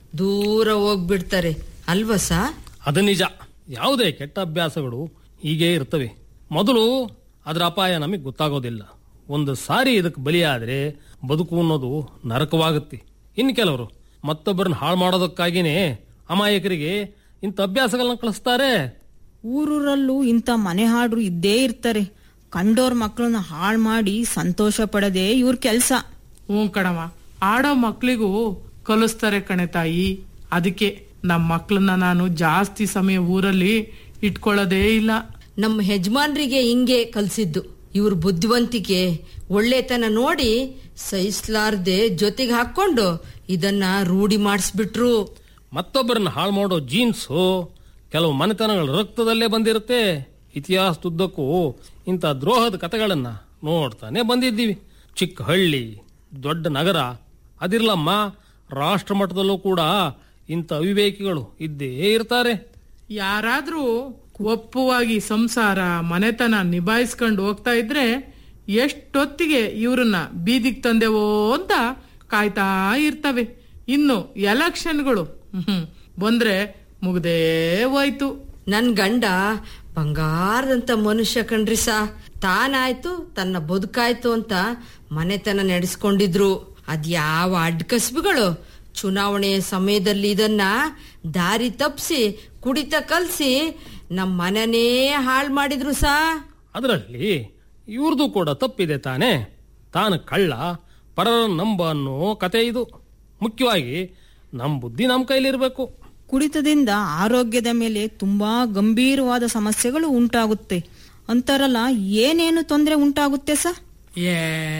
ದೂರ ಹೋಗ್ಬಿಡ್ತಾರೆ ಅಲ್ವಾ ಸಾ ಅದು ನಿಜ ಯಾವುದೇ ಕೆಟ್ಟ ಅಭ್ಯಾಸಗಳು ಹೀಗೆ ಇರ್ತವೆ ಮೊದಲು ಅದರ ಅಪಾಯ ನಮಗೆ ಗೊತ್ತಾಗೋದಿಲ್ಲ ಒಂದು ಸಾರಿ ಇದಕ್ಕೆ ಬಲಿಯಾದ್ರೆ ಬದುಕು ಅನ್ನೋದು ನರಕವಾಗುತ್ತೆ ಇನ್ನು ಕೆಲವರು ಮತ್ತೊಬ್ಬರನ್ನ ಹಾಳು ಮಾಡೋದಕ್ಕಾಗಿನೇ ಅಮಾಯಕರಿಗೆ ಇಂಥ ಅಭ್ಯಾಸಗಳನ್ನ ಕಳಿಸ್ತಾರೆ ಊರೂರಲ್ಲೂ ಇಂಥ ಮನೆ ಹಾಡ್ರು ಇದ್ದೇ ಇರ್ತಾರೆ ಕಂಡೋರ್ ಮಕ್ಕಳನ್ನ ಹಾಳು ಮಾಡಿ ಸಂತೋಷ ಪಡದೆ ಇವ್ರ ಕೆಲ್ಸ ಹ್ಞೂ ಕಣವ ಆಡೋ ಮಕ್ಳಿಗೂ ಕಲಿಸ್ತಾರೆ ಕಣೆ ತಾಯಿ ಅದಕ್ಕೆ ನಮ್ಮ ಮಕ್ಳನ್ನ ನಾನು ಜಾಸ್ತಿ ಸಮಯ ಊರಲ್ಲಿ ಇಟ್ಕೊಳ್ಳೋದೇ ಇಲ್ಲ ನಮ್ಮ ಯಜಮಾನ್ರಿಗೆ ಹಿಂಗೆ ಕಲ್ಸಿದ್ದು ಇವ್ರ ಬುದ್ಧಿವಂತಿಕೆ ಒಳ್ಳೆತನ ನೋಡಿ ಸಹಿಸ್ಲಾರ್ದೆ ಜೊತೆಗೆ ಹಾಕೊಂಡು ಇದನ್ನ ರೂಢಿ ಮಾಡಿಸ್ಬಿಟ್ರು ಮತ್ತೊಬ್ಬರನ್ನ ಹಾಳು ಮಾಡೋ ಜೀನ್ಸು ಕೆಲವು ಮನೆತನಗಳ ರಕ್ತದಲ್ಲೇ ಬಂದಿರುತ್ತೆ ಇತಿಹಾಸದುದ್ದಕ್ಕೂ ಇಂಥ ದ್ರೋಹದ ಕಥೆಗಳನ್ನ ನೋಡ್ತಾನೆ ಬಂದಿದ್ದೀವಿ ಚಿಕ್ಕ ಹಳ್ಳಿ ದೊಡ್ಡ ನಗರ ಅದಿರ್ಲಮ್ಮ ರಾಷ್ಟ್ರ ಮಟ್ಟದಲ್ಲೂ ಕೂಡ ಇಂಥ ಅವಿವೇಕಿಗಳು ಇದ್ದೇ ಇರ್ತಾರೆ ಯಾರಾದ್ರೂ ಒಪ್ಪುವಾಗಿ ಸಂಸಾರ ಮನೆತನ ನಿಭಾಯಿಸ್ಕೊಂಡು ಹೋಗ್ತಾ ಇದ್ರೆ ಎಷ್ಟೊತ್ತಿಗೆ ಇವ್ರನ್ನ ಬೀದಿಗೆ ತಂದೆವೋ ಅಂತ ಕಾಯ್ತಾ ಇರ್ತವೆ ಇನ್ನು ಎಲೆಕ್ಷನ್ಗಳು ಹ್ಮ್ ಬಂದ್ರೆ ಮುಗ್ದೇ ಹೋಯ್ತು ನನ್ ಗಂಡ ಬಂಗಾರದಂತ ಮನುಷ್ಯ ಕಣ್ರಿ ಸಾ ತಾನಾಯ್ತು ತನ್ನ ಬದುಕಾಯ್ತು ಅಂತ ಮನೆತನ ನಡೆಸ್ಕೊಂಡಿದ್ರು ಅದ್ಯಾವ ಅಡ್ಕಸ್ಬಿಗಳು ಚುನಾವಣೆ ಸಮಯದಲ್ಲಿ ಇದನ್ನ ದಾರಿ ತಪ್ಸಿ ಕುಡಿತ ಕಲ್ಸಿ ನಮ್ ಮನನೇ ಹಾಳ್ ಮಾಡಿದ್ರು ಸಾ ಅದರಲ್ಲಿ ಇವ್ರದ್ದು ಕೂಡ ತಪ್ಪಿದೆ ತಾನೇ ತಾನು ಕಳ್ಳ ಪರರ ನಂಬ ಅನ್ನೋ ಕತೆ ಇದು ಮುಖ್ಯವಾಗಿ ನಮ್ಮ ಬುದ್ಧಿ ನಮ್ಮ ಕೈಲಿರ್ಬೇಕು ಕುಡಿತದಿಂದ ಆರೋಗ್ಯದ ಮೇಲೆ ತುಂಬಾ ಗಂಭೀರವಾದ ಸಮಸ್ಯೆಗಳು ಉಂಟಾಗುತ್ತೆ ಅಂತಾರಲ್ಲ ಏನೇನು ತೊಂದರೆ ಉಂಟಾಗುತ್ತೆ ಸ ಏ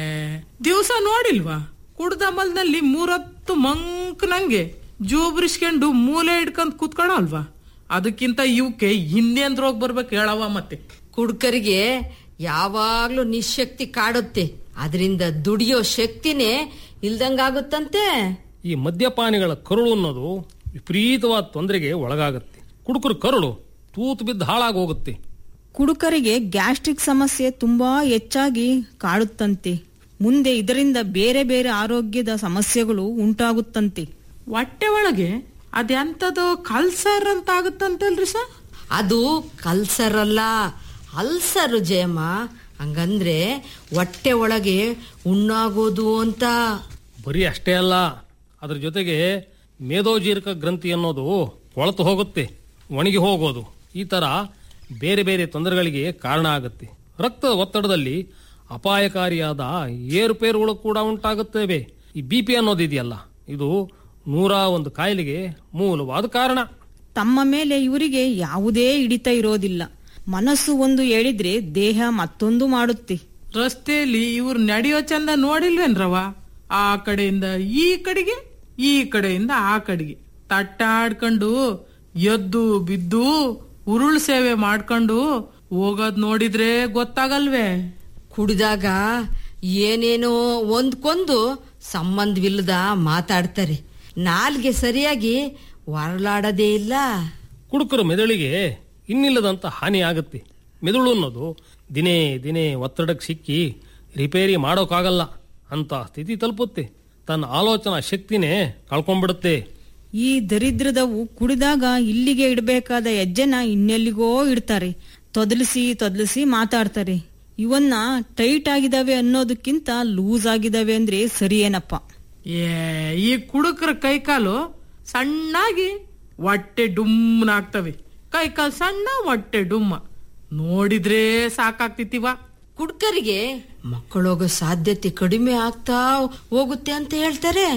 ದಿವಸ ನೋಡಿಲ್ವಾ ಕುಡ್ದ ಮಲ್ದಲ್ಲಿ ಮೂರತ್ತು ಮಂಕ್ ನಂಗೆ ಜೋಬ್ರಿಸ್ಕೊಂಡು ಮೂಲೆ ಹಿಡ್ಕೊಂಡ್ ಕೂತ್ಕೊಳಲ್ವಾ ಅದಕ್ಕಿಂತ ಇವಕ್ಕೆ ಹಿಂದೇನ್ ರೋಗ ಬರ್ಬೇಕು ಹೇಳವ ಮತ್ತೆ ಕುಡ್ಕರಿಗೆ ಯಾವಾಗ್ಲೂ ನಿಶಕ್ತಿ ಕಾಡುತ್ತೆ ಅದರಿಂದ ದುಡಿಯೋ ಶಕ್ತಿನೇ ಇಲ್ದಂಗಾಗುತ್ತಂತೆ ಈ ಮದ್ಯಪಾನಿಗಳ ಕರುಳು ಅನ್ನೋದು ವಿಪರೀತವಾದ ತೊಂದರೆಗೆ ಒಳಗಾಗುತ್ತೆ ಕುಡುಕರು ಕರುಳು ತೂತು ಬಿದ್ದು ಹಾಳಾಗಿ ಹೋಗುತ್ತೆ ಕುಡುಕರಿಗೆ ಗ್ಯಾಸ್ಟ್ರಿಕ್ ಸಮಸ್ಯೆ ತುಂಬಾ ಹೆಚ್ಚಾಗಿ ಕಾಡುತ್ತಂತೆ ಮುಂದೆ ಇದರಿಂದ ಬೇರೆ ಬೇರೆ ಆರೋಗ್ಯದ ಸಮಸ್ಯೆಗಳು ಉಂಟಾಗುತ್ತಂತೆ ಹೊಟ್ಟೆ ಒಳಗೆ ಅದೆಂತದೋ ಕಲ್ಸರ್ ಅಂತ ಆಗುತ್ತಂತಲ್ರಿ ಸರ್ ಅದು ಕಲ್ಸರ್ ಅಲ್ಲ ಅಲ್ಸರು ಜಯಮ್ಮ ಹಂಗಂದ್ರೆ ಹೊಟ್ಟೆ ಒಳಗೆ ಉಣ್ಣಾಗೋದು ಅಂತ ಬರೀ ಅಷ್ಟೇ ಅಲ್ಲ ಅದ್ರ ಜೊತೆಗೆ ಮೇದೋಜೀರಕ ಗ್ರಂಥಿ ಅನ್ನೋದು ಕೊಳತು ಹೋಗುತ್ತೆ ಒಣಗಿ ಹೋಗೋದು ಈ ತರ ಬೇರೆ ಬೇರೆ ತೊಂದರೆಗಳಿಗೆ ಕಾರಣ ಆಗುತ್ತೆ ರಕ್ತದ ಒತ್ತಡದಲ್ಲಿ ಅಪಾಯಕಾರಿಯಾದ ಏರುಪೇರುಗಳು ಕೂಡ ಉಂಟಾಗುತ್ತವೆ ಈ ಬಿ ಪಿ ಅನ್ನೋದಿದೆಯಲ್ಲ ಇದು ನೂರ ಒಂದು ಕಾಯಿಲೆಗೆ ಮೂಲವಾದ ಕಾರಣ ತಮ್ಮ ಮೇಲೆ ಇವರಿಗೆ ಯಾವುದೇ ಹಿಡಿತ ಇರೋದಿಲ್ಲ ಮನಸ್ಸು ಒಂದು ಹೇಳಿದ್ರೆ ದೇಹ ಮತ್ತೊಂದು ಮಾಡುತ್ತೆ ರಸ್ತೆಯಲ್ಲಿ ಇವ್ರು ನಡೆಯೋ ಚಂದ ನೋಡಿಲ್ವೇನ್ರವ ಆ ಕಡೆಯಿಂದ ಈ ಕಡೆಗೆ ಈ ಕಡೆಯಿಂದ ಆ ಕಡೆಗೆ ತಟ್ಟಾಡ್ಕೊಂಡು ಎದ್ದು ಬಿದ್ದು ಉರುಳು ಸೇವೆ ಮಾಡ್ಕೊಂಡು ಹೋಗೋದ್ ನೋಡಿದ್ರೆ ಗೊತ್ತಾಗಲ್ವೇ ಕುಡಿದಾಗ ಏನೇನೋ ಒಂದ್ಕೊಂದು ಸಂಬಂಧವಿಲ್ಲದ ಮಾತಾಡ್ತಾರೆ ನಾಲ್ಗೆ ಸರಿಯಾಗಿ ಹೊರಲಾಡದೇ ಇಲ್ಲ ಕುಡುಕರ ಮೆದುಳಿಗೆ ಇನ್ನಿಲ್ಲದಂತ ಹಾನಿ ಆಗುತ್ತೆ ಮೆದುಳು ಅನ್ನೋದು ದಿನೇ ದಿನೇ ಒತ್ತಡಕ್ಕೆ ಸಿಕ್ಕಿ ರಿಪೇರಿ ಮಾಡೋಕ್ಕಾಗಲ್ಲ ಅಂತ ಸ್ಥಿತಿ ತಲುಪುತ್ತೆ ತನ್ನ ಆಲೋಚನಾ ಶಕ್ತಿನೇ ಕಳ್ಕೊಂಡ್ಬಿಡುತ್ತೆ ಈ ದರಿದ್ರದವು ಕುಡಿದಾಗ ಇಲ್ಲಿಗೆ ಇಡಬೇಕಾದ ಹೆಜ್ಜೆನ ಇನ್ನೆಲ್ಲಿಗೋ ಇಡ್ತಾರೆ ತೊದಲಿಸಿ ತೊದಲಿಸಿ ಮಾತಾಡ್ತಾರೆ ಇವನ್ನ ಟೈಟ್ ಆಗಿದಾವೆ ಅನ್ನೋದಕ್ಕಿಂತ ಲೂಸ್ ಆಗಿದಾವೆ ಅಂದ್ರೆ ಸರಿಯೇನಪ್ಪ ಏ ಈ ಕುಡುಕರ ಕೈಕಾಲು ಸಣ್ಣಾಗಿ ಹೊಟ್ಟೆ ಡುಮ್ಮನಾಗ್ತವೆ ಕೈಕಾಲು ಸಣ್ಣ ಹೊಟ್ಟೆ ಡುಮ್ಮ ನೋಡಿದ್ರೆ ಸಾಕಾಗ್ತಿತ್ತಿವ ಕುಡ್ಕರಿಗೆ ಮಕ್ಕಳೋಗೋ ಸಾಧ್ಯತೆ ಕಡಿಮೆ ಆಗ್ತಾ ಹೋಗುತ್ತೆ ಅಂತ ಹೇಳ್ತಾರೆ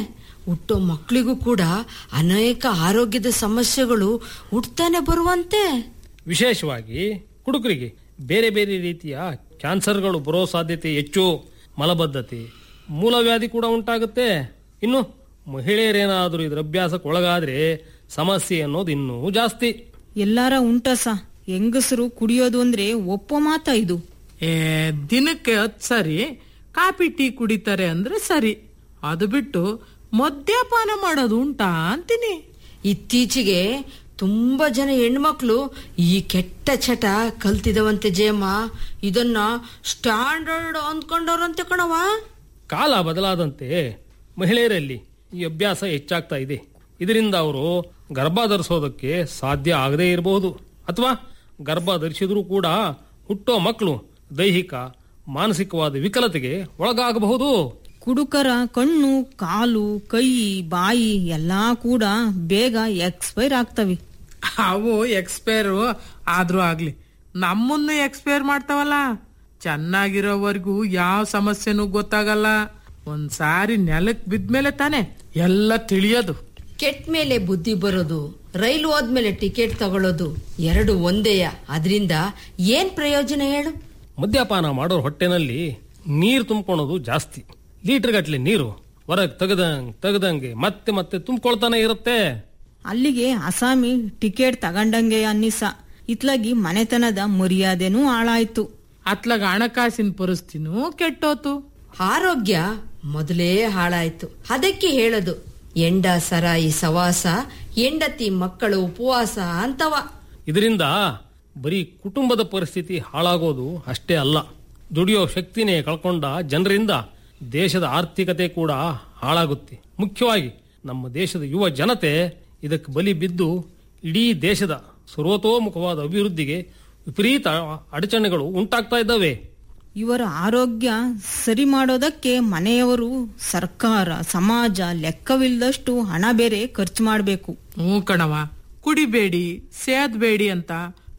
ಹುಟ್ಟೋ ಮಕ್ಕಳಿಗೂ ಕೂಡ ಅನೇಕ ಆರೋಗ್ಯದ ಸಮಸ್ಯೆಗಳು ಹುಟ್ತಾನೆ ಬರುವಂತೆ ವಿಶೇಷವಾಗಿ ಕುಡುಕರಿಗೆ ಬೇರೆ ಬೇರೆ ರೀತಿಯ ಕ್ಯಾನ್ಸರ್ಗಳು ಬರೋ ಸಾಧ್ಯತೆ ಹೆಚ್ಚು ಮಲಬದ್ಧತೆ ಮೂಲವ್ಯಾಧಿ ಕೂಡ ಉಂಟಾಗುತ್ತೆ ಇನ್ನು ಮಹಿಳೆಯರೇನಾದರೂ ಇದರ ಅಭ್ಯಾಸಕ್ಕೆ ಒಳಗಾದ್ರೆ ಸಮಸ್ಯೆ ಅನ್ನೋದು ಇನ್ನೂ ಜಾಸ್ತಿ ಎಲ್ಲಾರ ಉಂಟಸ ಹೆಂಗಸರು ಕುಡಿಯೋದು ಅಂದ್ರೆ ಒಪ್ಪೋ ಮಾತಾ ಇದು ಏ ದಿನಕ್ಕೆ ಹತ್ತು ಸರಿ ಕಾಫಿ ಟೀ ಕುಡಿತಾರೆ ಅಂದ್ರೆ ಸರಿ ಅದು ಬಿಟ್ಟು ಮದ್ಯಪಾನ ಮಾಡೋದು ಉಂಟಾ ಅಂತೀನಿ ಇತ್ತೀಚೆಗೆ ತುಂಬಾ ಜನ ಹೆಣ್ಮಕ್ಳು ಈ ಕೆಟ್ಟ ಚಟ ಕಲ್ತಿದವಂತೆ ಜಯಮ್ಮ ಇದನ್ನ ಸ್ಟ್ಯಾಂಡರ್ಡ್ ಅಂದ್ಕೊಂಡವ್ರಂತೆ ಕಣವ ಕಾಲ ಬದಲಾದಂತೆ ಮಹಿಳೆಯರಲ್ಲಿ ಈ ಅಭ್ಯಾಸ ಹೆಚ್ಚಾಗ್ತಾ ಇದೆ ಇದರಿಂದ ಅವರು ಗರ್ಭ ಧರಿಸೋದಕ್ಕೆ ಸಾಧ್ಯ ಆಗದೇ ಇರಬಹುದು ಅಥವಾ ಗರ್ಭ ಧರಿಸಿದ್ರೂ ಕೂಡ ಹುಟ್ಟೋ ಮಕ್ಕಳು ದೈಹಿಕ ಮಾನಸಿಕವಾದ ವಿಕಲತೆಗೆ ಒಳಗಾಗಬಹುದು ಕುಡುಕರ ಕಣ್ಣು ಕಾಲು ಕೈ ಬಾಯಿ ಎಲ್ಲಾ ಕೂಡ ಬೇಗ ಎಕ್ಸ್ಪೈರ್ ಆಗ್ತವೆ ಅವು ಎಕ್ಸ್ಪೈರ್ ಆದ್ರೂ ಆಗ್ಲಿ ನಮ್ಮನ್ನು ಎಕ್ಸ್ಪೈರ್ ಮಾಡ್ತಾವಲ್ಲ ಚೆನ್ನಾಗಿರೋವರೆಗೂ ಯಾವ ಸಮಸ್ಯೆನೂ ಗೊತ್ತಾಗಲ್ಲ ಒಂದ್ಸಾರಿ ನೆಲಕ್ ಬಿದ್ಮೇಲೆ ತಾನೆ ಎಲ್ಲ ತಿಳಿಯೋದು ಕೆಟ್ಟ ಮೇಲೆ ಬುದ್ಧಿ ಬರೋದು ರೈಲು ಹೋದ್ಮೇಲೆ ಟಿಕೆಟ್ ತಗೊಳ್ಳೋದು ಎರಡು ಒಂದೇಯ ಅದರಿಂದ ಏನ್ ಪ್ರಯೋಜನ ಹೇಳು ಮದ್ಯಪಾನ ಮಾಡೋರ್ ಹೊಟ್ಟೆನಲ್ಲಿ ನೀರು ತುಂಬಿಕೊಳ್ಳೋದು ಜಾಸ್ತಿ ಲೀಟರ್ ಗಟ್ಲೆ ನೀರು ಹೊರಗೆ ತೆಗದಂಗ್ ತೆಗದಂಗೆ ಮತ್ತೆ ಮತ್ತೆ ತುಂಬಿಕೊಳ್ತಾನೆ ಇರುತ್ತೆ ಅಲ್ಲಿಗೆ ಅಸಾಮಿ ಟಿಕೆಟ್ ತಗೊಂಡಂಗೆ ಅನ್ನಿಸ ಇತ್ಲಾಗಿ ಮನೆತನದ ಮರ್ಯಾದೆನೂ ಹಾಳಾಯ್ತು ಅತ್ಲಾಗ ಹಣಕಾಸಿನ ಪರಿಸ್ಥಿತಿನೂ ಕೆಟ್ಟೋತು ಆರೋಗ್ಯ ಮೊದಲೇ ಹಾಳಾಯ್ತು ಅದಕ್ಕೆ ಹೇಳೋದು ಎಂಡ ಸರಾಯಿ ಸವಾಸ ಹೆಂಡತಿ ಮಕ್ಕಳು ಉಪವಾಸ ಅಂತವ ಇದರಿಂದ ಬರೀ ಕುಟುಂಬದ ಪರಿಸ್ಥಿತಿ ಹಾಳಾಗೋದು ಅಷ್ಟೇ ಅಲ್ಲ ದುಡಿಯೋ ಶಕ್ತಿನೇ ಕಳ್ಕೊಂಡ ಜನರಿಂದ ದೇಶದ ಆರ್ಥಿಕತೆ ಕೂಡ ಹಾಳಾಗುತ್ತೆ ಮುಖ್ಯವಾಗಿ ನಮ್ಮ ದೇಶದ ಯುವ ಜನತೆ ಇದಕ್ಕೆ ಬಲಿ ಬಿದ್ದು ಇಡೀ ದೇಶದ ಸರ್ವತೋಮುಖವಾದ ಅಭಿವೃದ್ಧಿಗೆ ವಿಪರೀತ ಅಡಚಣೆಗಳು ಉಂಟಾಗ್ತಾ ಇದ್ದಾವೆ ಇವರ ಆರೋಗ್ಯ ಸರಿ ಮಾಡೋದಕ್ಕೆ ಮನೆಯವರು ಸರ್ಕಾರ ಸಮಾಜ ಲೆಕ್ಕವಿಲ್ಲದಷ್ಟು ಹಣ ಬೇರೆ ಖರ್ಚು ಮಾಡಬೇಕು ಹ್ಞೂ ಕಣವ ಕುಡಿಬೇಡಿ ಸೇದ್ಬೇಡಿ ಅಂತ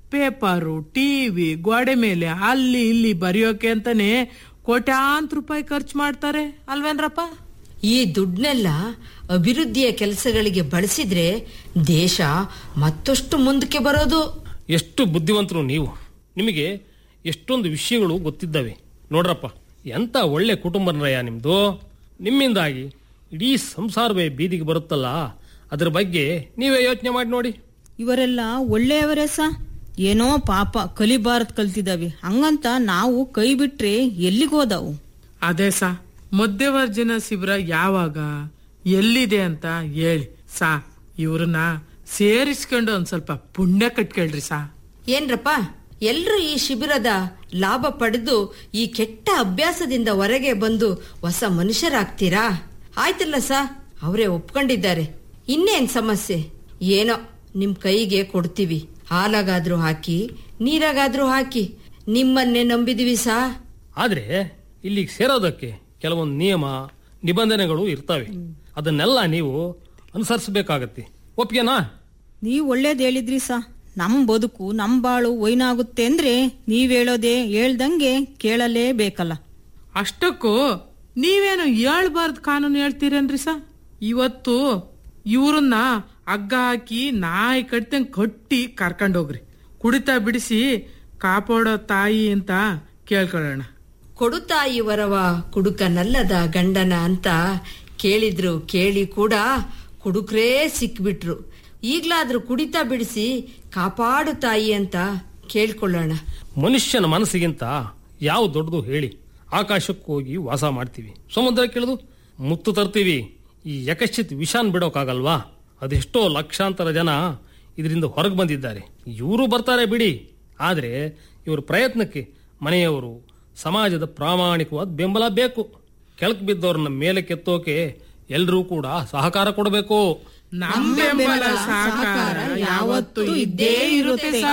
ಪೇಪರು ಟಿವಿ ಗೋಡೆ ಮೇಲೆ ಅಲ್ಲಿ ಇಲ್ಲಿ ಬರೆಯೋಕೆ ಅಂತಾನೆ ಕೋಟ್ಯಾಂತರ ರೂಪಾಯಿ ಖರ್ಚು ಮಾಡ್ತಾರೆ ಅಲ್ವೇನ್ರಪ್ಪ ಈ ದುಡ್ನೆಲ್ಲ ಅಭಿವೃದ್ಧಿಯ ಕೆಲಸಗಳಿಗೆ ಬಳಸಿದ್ರೆ ದೇಶ ಮತ್ತಷ್ಟು ಮುಂದಕ್ಕೆ ಬರೋದು ಎಷ್ಟು ಬುದ್ಧಿವಂತರು ನೀವು ನಿಮಗೆ ಎಷ್ಟೊಂದು ವಿಷಯಗಳು ಗೊತ್ತಿದ್ದಾವೆ ನೋಡ್ರಪ್ಪ ಎಂತ ಒಳ್ಳೆ ಕುಟುಂಬನರಯ್ಯ ನಿಮ್ದು ನಿಮ್ಮಿಂದಾಗಿ ಇಡೀ ಸಂಸಾರವೇ ಬೀದಿಗೆ ಬರುತ್ತಲ್ಲ ಅದ್ರ ಬಗ್ಗೆ ನೀವೇ ಯೋಚನೆ ಮಾಡಿ ನೋಡಿ ಇವರೆಲ್ಲ ಒಳ್ಳೆಯವರೇ ಸ ಏನೋ ಪಾಪ ಕಲಿಬಾರದ್ ಕಲ್ತಿದಾವೆ ಹಂಗಂತ ನಾವು ಕೈ ಬಿಟ್ರೆ ಎಲ್ಲಿಗೋದವು ಅದೇ ಸಾ ಮಧ್ಯವರ್ಜನ ಶಿಬಿರ ಯಾವಾಗ ಎಲ್ಲಿದೆ ಅಂತ ಹೇಳಿ ಸಾ ಇವ್ರನ್ನ ಸೇರಿಸ್ಕೊಂಡು ಒಂದ್ ಸ್ವಲ್ಪ ಪುಣ್ಯ ಕಟ್ಕೊಳ್ರಿ ಸಾ ಏನ್ರಪ್ಪ ಎಲ್ರು ಈ ಶಿಬಿರದ ಲಾಭ ಪಡೆದು ಈ ಕೆಟ್ಟ ಅಭ್ಯಾಸದಿಂದ ಹೊರಗೆ ಬಂದು ಹೊಸ ಮನುಷ್ಯರಾಗ್ತೀರಾ ಆಯ್ತಲ್ಲ ಸಾ ಅವರೇ ಒಪ್ಕೊಂಡಿದ್ದಾರೆ ಇನ್ನೇನ್ ಸಮಸ್ಯೆ ಏನೋ ನಿಮ್ ಕೈಗೆ ಕೊಡ್ತೀವಿ ಹಾಲಾಗಾದ್ರೂ ಹಾಕಿ ನೀರಾಗಾದ್ರೂ ಹಾಕಿ ನಿಮ್ಮನ್ನೇ ನಂಬಿದೀವಿ ಸಾ ಆದ್ರೆ ಇಲ್ಲಿಗೆ ಸೇರೋದಕ್ಕೆ ಕೆಲವೊಂದು ನಿಯಮ ನಿಬಂಧನೆಗಳು ಇರ್ತವೆ ಅದನ್ನೆಲ್ಲ ನೀವು ಅನುಸರಿಸಬೇಕಾಗತ್ತೆ ಒಪ್ಗೆನಾ ನೀವ್ ಒಳ್ಳೇದ್ ಹೇಳಿದ್ರಿ ಸ ನಮ್ ಬದುಕು ನಮ್ ಬಾಳು ಒಯ್ನಾಗುತ್ತೆ ಅಂದ್ರೆ ನೀವ್ ಹೇಳೋದೇ ಹೇಳ್ದಂಗೆ ಕೇಳಲೇಬೇಕಲ್ಲ ಅಷ್ಟಕ್ಕೂ ನೀವೇನು ಹೇಳ್ಬಾರ್ದು ಕಾನೂನು ಹೇಳ್ತೀರೇನ್ರಿ ಸಾ ಇವತ್ತು ಇವ್ರನ್ನ ಹಗ್ಗ ಹಾಕಿ ನಾಯಿ ಕಟ್ತಂಗ್ ಕಟ್ಟಿ ಕರ್ಕೊಂಡೋಗ್ರಿ ಕುಡಿತ ಬಿಡಿಸಿ ಕಾಪಾಡೋ ತಾಯಿ ಅಂತ ಕೇಳ್ಕೊಳ್ಳೋಣ ಕೊಡುತ್ತಾಯಿ ವರವ ಕುಡುಕನಲ್ಲದ ಗಂಡನ ಅಂತ ಕೇಳಿದ್ರು ಕೇಳಿ ಕೂಡ ಕುಡುಕ್ರೇ ಸಿಕ್ಬಿಟ್ರು ಈಗ್ಲಾದ್ರೂ ಕುಡಿತ ಬಿಡಿಸಿ ಕಾಪಾಡು ತಾಯಿ ಅಂತ ಕೇಳ್ಕೊಳ್ಳೋಣ ಮನುಷ್ಯನ ಮನಸ್ಸಿಗಿಂತ ಯಾವ ದೊಡ್ಡದು ಹೇಳಿ ಆಕಾಶಕ್ಕೆ ಹೋಗಿ ವಾಸ ಮಾಡ್ತೀವಿ ಸಮುದ್ರಕ್ಕಿಳಿದು ಮುತ್ತು ತರ್ತೀವಿ ಈ ಯಕಶ್ಚಿತ್ ವಿಷಾನ್ ಬಿಡೋಕ್ಕಾಗಲ್ವಾ ಅದೆಷ್ಟೋ ಲಕ್ಷಾಂತರ ಜನ ಇದರಿಂದ ಹೊರಗೆ ಬಂದಿದ್ದಾರೆ ಇವರು ಬರ್ತಾರೆ ಬಿಡಿ ಆದರೆ ಇವ್ರ ಪ್ರಯತ್ನಕ್ಕೆ ಮನೆಯವರು ಸಮಾಜದ ಪ್ರಾಮಾಣಿಕವಾದ ಬೆಂಬಲ ಬೇಕು ಕೆಳಕ್ ಬಿದ್ದವ್ರನ್ನ ಮೇಲೆ ಕೆತ್ತೋಕೆ ಎಲ್ಲರೂ ಕೂಡ ಸಹಕಾರ ಕೊಡಬೇಕು ನಮ್ಮ ಬೆಂಬಲ ಸಹಕಾರ ಯಾವತ್ತೂ ಇದ್ದೇ ಇರುತ್ತೆ ಸಾ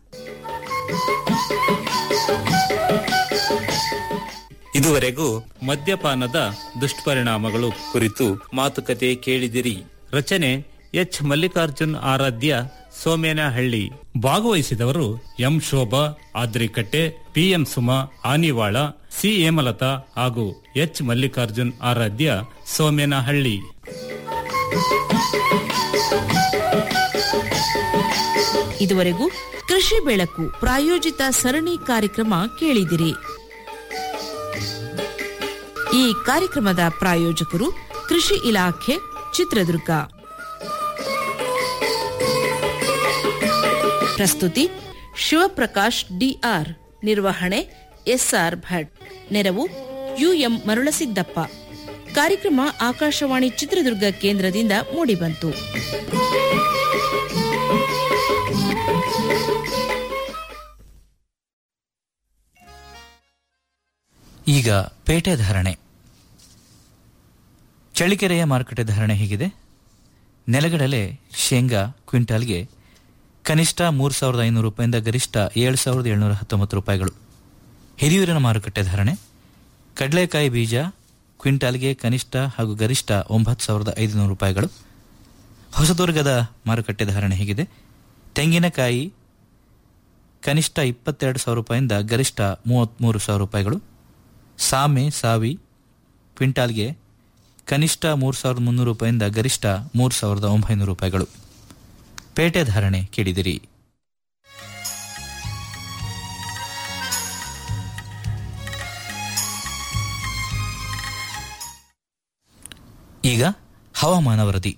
ಇದುವರೆಗೂ ಮದ್ಯಪಾನದ ದುಷ್ಪರಿಣಾಮಗಳು ಕುರಿತು ಮಾತುಕತೆ ಕೇಳಿದಿರಿ ರಚನೆ ಎಚ್ ಮಲ್ಲಿಕಾರ್ಜುನ್ ಆರಾಧ್ಯ ಸೋಮೇನಹಳ್ಳಿ ಭಾಗವಹಿಸಿದವರು M Shobha Adrikatte PM Suma Anival C Hemalatha ಹಾಗೂ ಎಚ್ ಮಲ್ಲಿಕಾರ್ಜುನ್ ಆರಾಧ್ಯ ಸೋಮೇನಹಳ್ಳಿ ಇದುವರೆಗೂ ಕೃಷಿ ಬೆಳಕು ಪ್ರಾಯೋಜಿತ ಸರಣಿ ಕಾರ್ಯಕ್ರಮ ಕೇಳಿದಿರಿ ಈ ಕಾರ್ಯಕ್ರಮದ ಪ್ರಾಯೋಜಕರು ಕೃಷಿ ಇಲಾಖೆ ಚಿತ್ರದುರ್ಗ ಪ್ರಸ್ತುತಿ ಶಿವಪ್ರಕಾಶ್ ಡಿಆರ್ ನಿರ್ವಹಣೆ ಎಸ್ಆರ್ ಭಟ್ ನೆರವು ಯುಎಂ ಮರುಳಸಿದ್ದಪ್ಪ ಕಾರ್ಯಕ್ರಮ ಆಕಾಶವಾಣಿ ಚಿತ್ರದುರ್ಗ ಕೇಂದ್ರದಿಂದ ಮೂಡಿಬಂತು ಈಗ ಪೇಟೆ ಧಾರಣೆ ಚಳಿಕೆರೆಯ ಮಾರುಕಟ್ಟೆ ಧಾರಣೆ ಹೀಗಿದೆ ನೆಲಗಡಲೆ ಶೇಂಗಾ ಕ್ವಿಂಟಾಲ್ಗೆ ಕನಿಷ್ಠ ಮೂರು ಸಾವಿರದ ಐನೂರು ರೂಪಾಯಿಂದ ಗರಿಷ್ಠ ಏಳು ಸಾವಿರದ ಏಳ್ನೂರ ಹತ್ತೊಂಬತ್ತು ರೂಪಾಯಿಗಳು ಹಿರಿಯೂರಿನ ಮಾರುಕಟ್ಟೆ ಧಾರಣೆ ಕಡಲೆಕಾಯಿ ಬೀಜ ಕ್ವಿಂಟಾಲ್ಗೆ ಕನಿಷ್ಠ ಹಾಗೂ ಗರಿಷ್ಠ ಒಂಬತ್ತು ಸಾವಿರದ ಐದುನೂರು ರೂಪಾಯಿಗಳು ಹೊಸದುರ್ಗದ ಮಾರುಕಟ್ಟೆ ಧಾರಣೆ ಹೀಗಿದೆ ತೆಂಗಿನಕಾಯಿ ಕನಿಷ್ಠ ಇಪ್ಪತ್ತೆರಡು ಸಾವಿರ ರೂಪಾಯಿಂದ ಗರಿಷ್ಠ ಮೂವತ್ತ್ಮೂರು ಸಾವಿರ ರೂಪಾಯಿಗಳು ಸಾಮೆ ಸಾವಿ ಕ್ವಿಂಟಾಲ್ಗೆ ಕನಿಷ್ಠ ಮೂರು ಸಾವಿರದ ಮುನ್ನೂರು ರೂಪಾಯಿಂದ ಗರಿಷ್ಠ ಮೂರು ಸಾವಿರದ ಒಂಬೈನೂರು ರೂಪಾಯಿಗಳು ಪೇಟೆ ಧಾರಣೆ ಕೇಳಿದಿರಿ ಈಗ ಹವಾಮಾನ ವರದಿ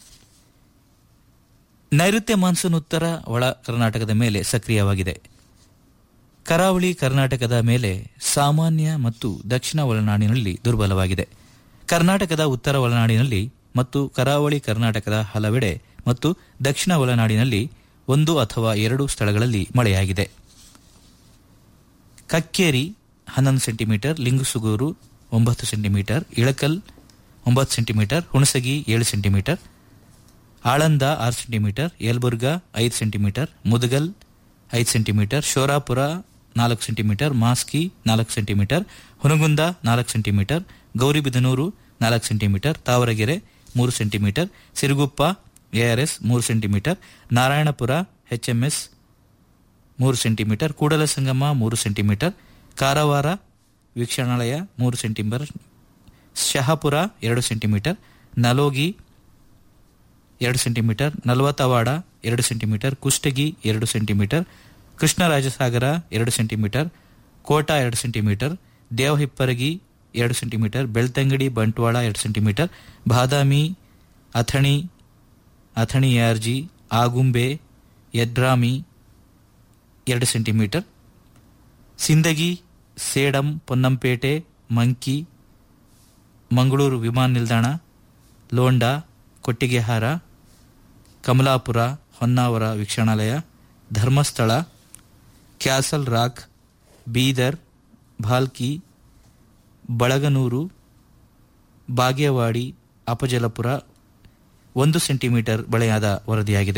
ನೈಋತ್ಯ ಮಾನ್ಸೂನ್ ಉತ್ತರ ಒಳ ಕರ್ನಾಟಕದ ಮೇಲೆ ಸಕ್ರಿಯವಾಗಿದೆ ಕರಾವಳಿ ಕರ್ನಾಟಕದ ಮೇಲೆ ಸಾಮಾನ್ಯ ಮತ್ತು ದಕ್ಷಿಣ ಒಳನಾಡಿನಲ್ಲಿ ದುರ್ಬಲವಾಗಿದೆ ಕರ್ನಾಟಕದ ಉತ್ತರ ಒಳನಾಡಿನಲ್ಲಿ ಮತ್ತು ಕರಾವಳಿ ಕರ್ನಾಟಕದ ಹಲವೆಡೆ ಮತ್ತು ದಕ್ಷಿಣ ಒಳನಾಡಿನಲ್ಲಿ ಒಂದು ಅಥವಾ ಎರಡು ಸ್ಥಳಗಳಲ್ಲಿ ಮಳೆಯಾಗಿದೆ ಕಕ್ಕೇರಿ ಹನ್ನೊಂದು ಸೆಂಟಿಮೀಟರ್ ಲಿಂಗುಸುಗೂರು ಒಂಬತ್ತು ಸೆಂಟಿಮೀಟರ್ ಇಳಕಲ್ ಒಂಬತ್ತು ಸೆಂಟಿಮೀಟರ್ ಹುಣಸಗಿ ಏಳು ಸೆಂಟಿಮೀಟರ್ ಆಳಂದ ಆರು ಸೆಂಟಿಮೀಟರ್ ಯಲಬುರ್ಗಾ ಐದು ಸೆಂಟಿಮೀಟರ್ ಮುದಗಲ್ ಐದು ಸೆಂಟಿಮೀಟರ್ ಶೋರಾಪುರ ನಾಲ್ಕು ಸೆಂಟಿಮೀಟರ್ ಮಾಸ್ಕಿ ನಾಲ್ಕು ಸೆಂಟಿಮೀಟರ್ ಹುನಗುಂದ ನಾಲ್ಕು ಸೆಂಟಿಮೀಟರ್ ಗೌರಿಬಿದನೂರು ನಾಲ್ಕು ಸೆಂಟಿಮೀಟರ್ ತಾವರಗೆರೆ ಮೂರು ಸೆಂಟಿಮೀಟರ್ ಸಿರುಗುಪ್ಪ ಎಆರ್ಎಸ್ ಮೂರು ಸೆಂಟಿಮೀಟರ್ ನಾರಾಯಣಪುರ ಎಚ್ಎಂಎಸ್ ಮೂರು ಸೆಂಟಿಮೀಟರ್ ಕೂಡಲ ಸಂಗಮ ಮೂರು ಸೆಂಟಿಮೀಟರ್ ಕಾರವಾರ ವೀಕ್ಷಣಾಲಯ ಮೂರು ಸೆಂಟಿಮೀಟರ್ ಶಹಾಪುರ ಎರಡು ಸೆಂಟಿಮೀಟರ್ ನಲೋಗಿ ಎರಡು ಸೆಂಟಿಮೀಟರ್ ನಲವತ್ತವಾಡ ಎರಡು ಸೆಂಟಿಮೀಟರ್ ಕುಷ್ಟಗಿ ಎರಡು ಸೆಂಟಿಮೀಟರ್ ಕೃಷ್ಣರಾಜಸಾಗರ ಎರಡು ಸೆಂಟಿಮೀಟರ್ ಕೋಟಾ ಎರಡು ಸೆಂಟಿಮೀಟರ್ ದೇವಹಿಪ್ಪರಗಿ ಎರಡು ಸೆಂಟಿಮೀಟರ್ ಬೆಳ್ತಂಗಡಿ ಬಂಟ್ವಾಳ ಎರಡು ಸೆಂಟಿಮೀಟರ್ ಬಾದಾಮಿ ಅಥಣಿ ಅಥಣಿ ಯಾರ್ಜಿ ಆಗುಂಬೆ ಯದ್ರಾಮಿ ಎರಡು ಸೆಂಟಿಮೀಟರ್ ಸಿಂದಗಿ ಸೇಡಂ ಪೊನ್ನಂಪೇಟೆ ಮಂಕಿ ಮಂಗಳೂರು ವಿಮಾನ ನಿಲ್ದಾಣ ಲೋಂಡಾ ಕೊಟ್ಟಿಗೆಹಾರ ಕಮಲಾಪುರ ಹೊನ್ನಾವರ ವೀಕ್ಷಣಾಲಯ ಧರ್ಮಸ್ಥಳ ಕ್ಯಾಸಲ್ ರಾಕ್ ಬೀದರ್ ಭಾಲ್ಕಿ ಬಳಗನೂರು ಬಾಗೇವಾಡಿ ಅಪಜಲಪುರ ಒಂದು ಸೆಂಟಿಮೀಟರ್ ಮಳೆಯಾದ ವರದಿಯಾಗಿದೆ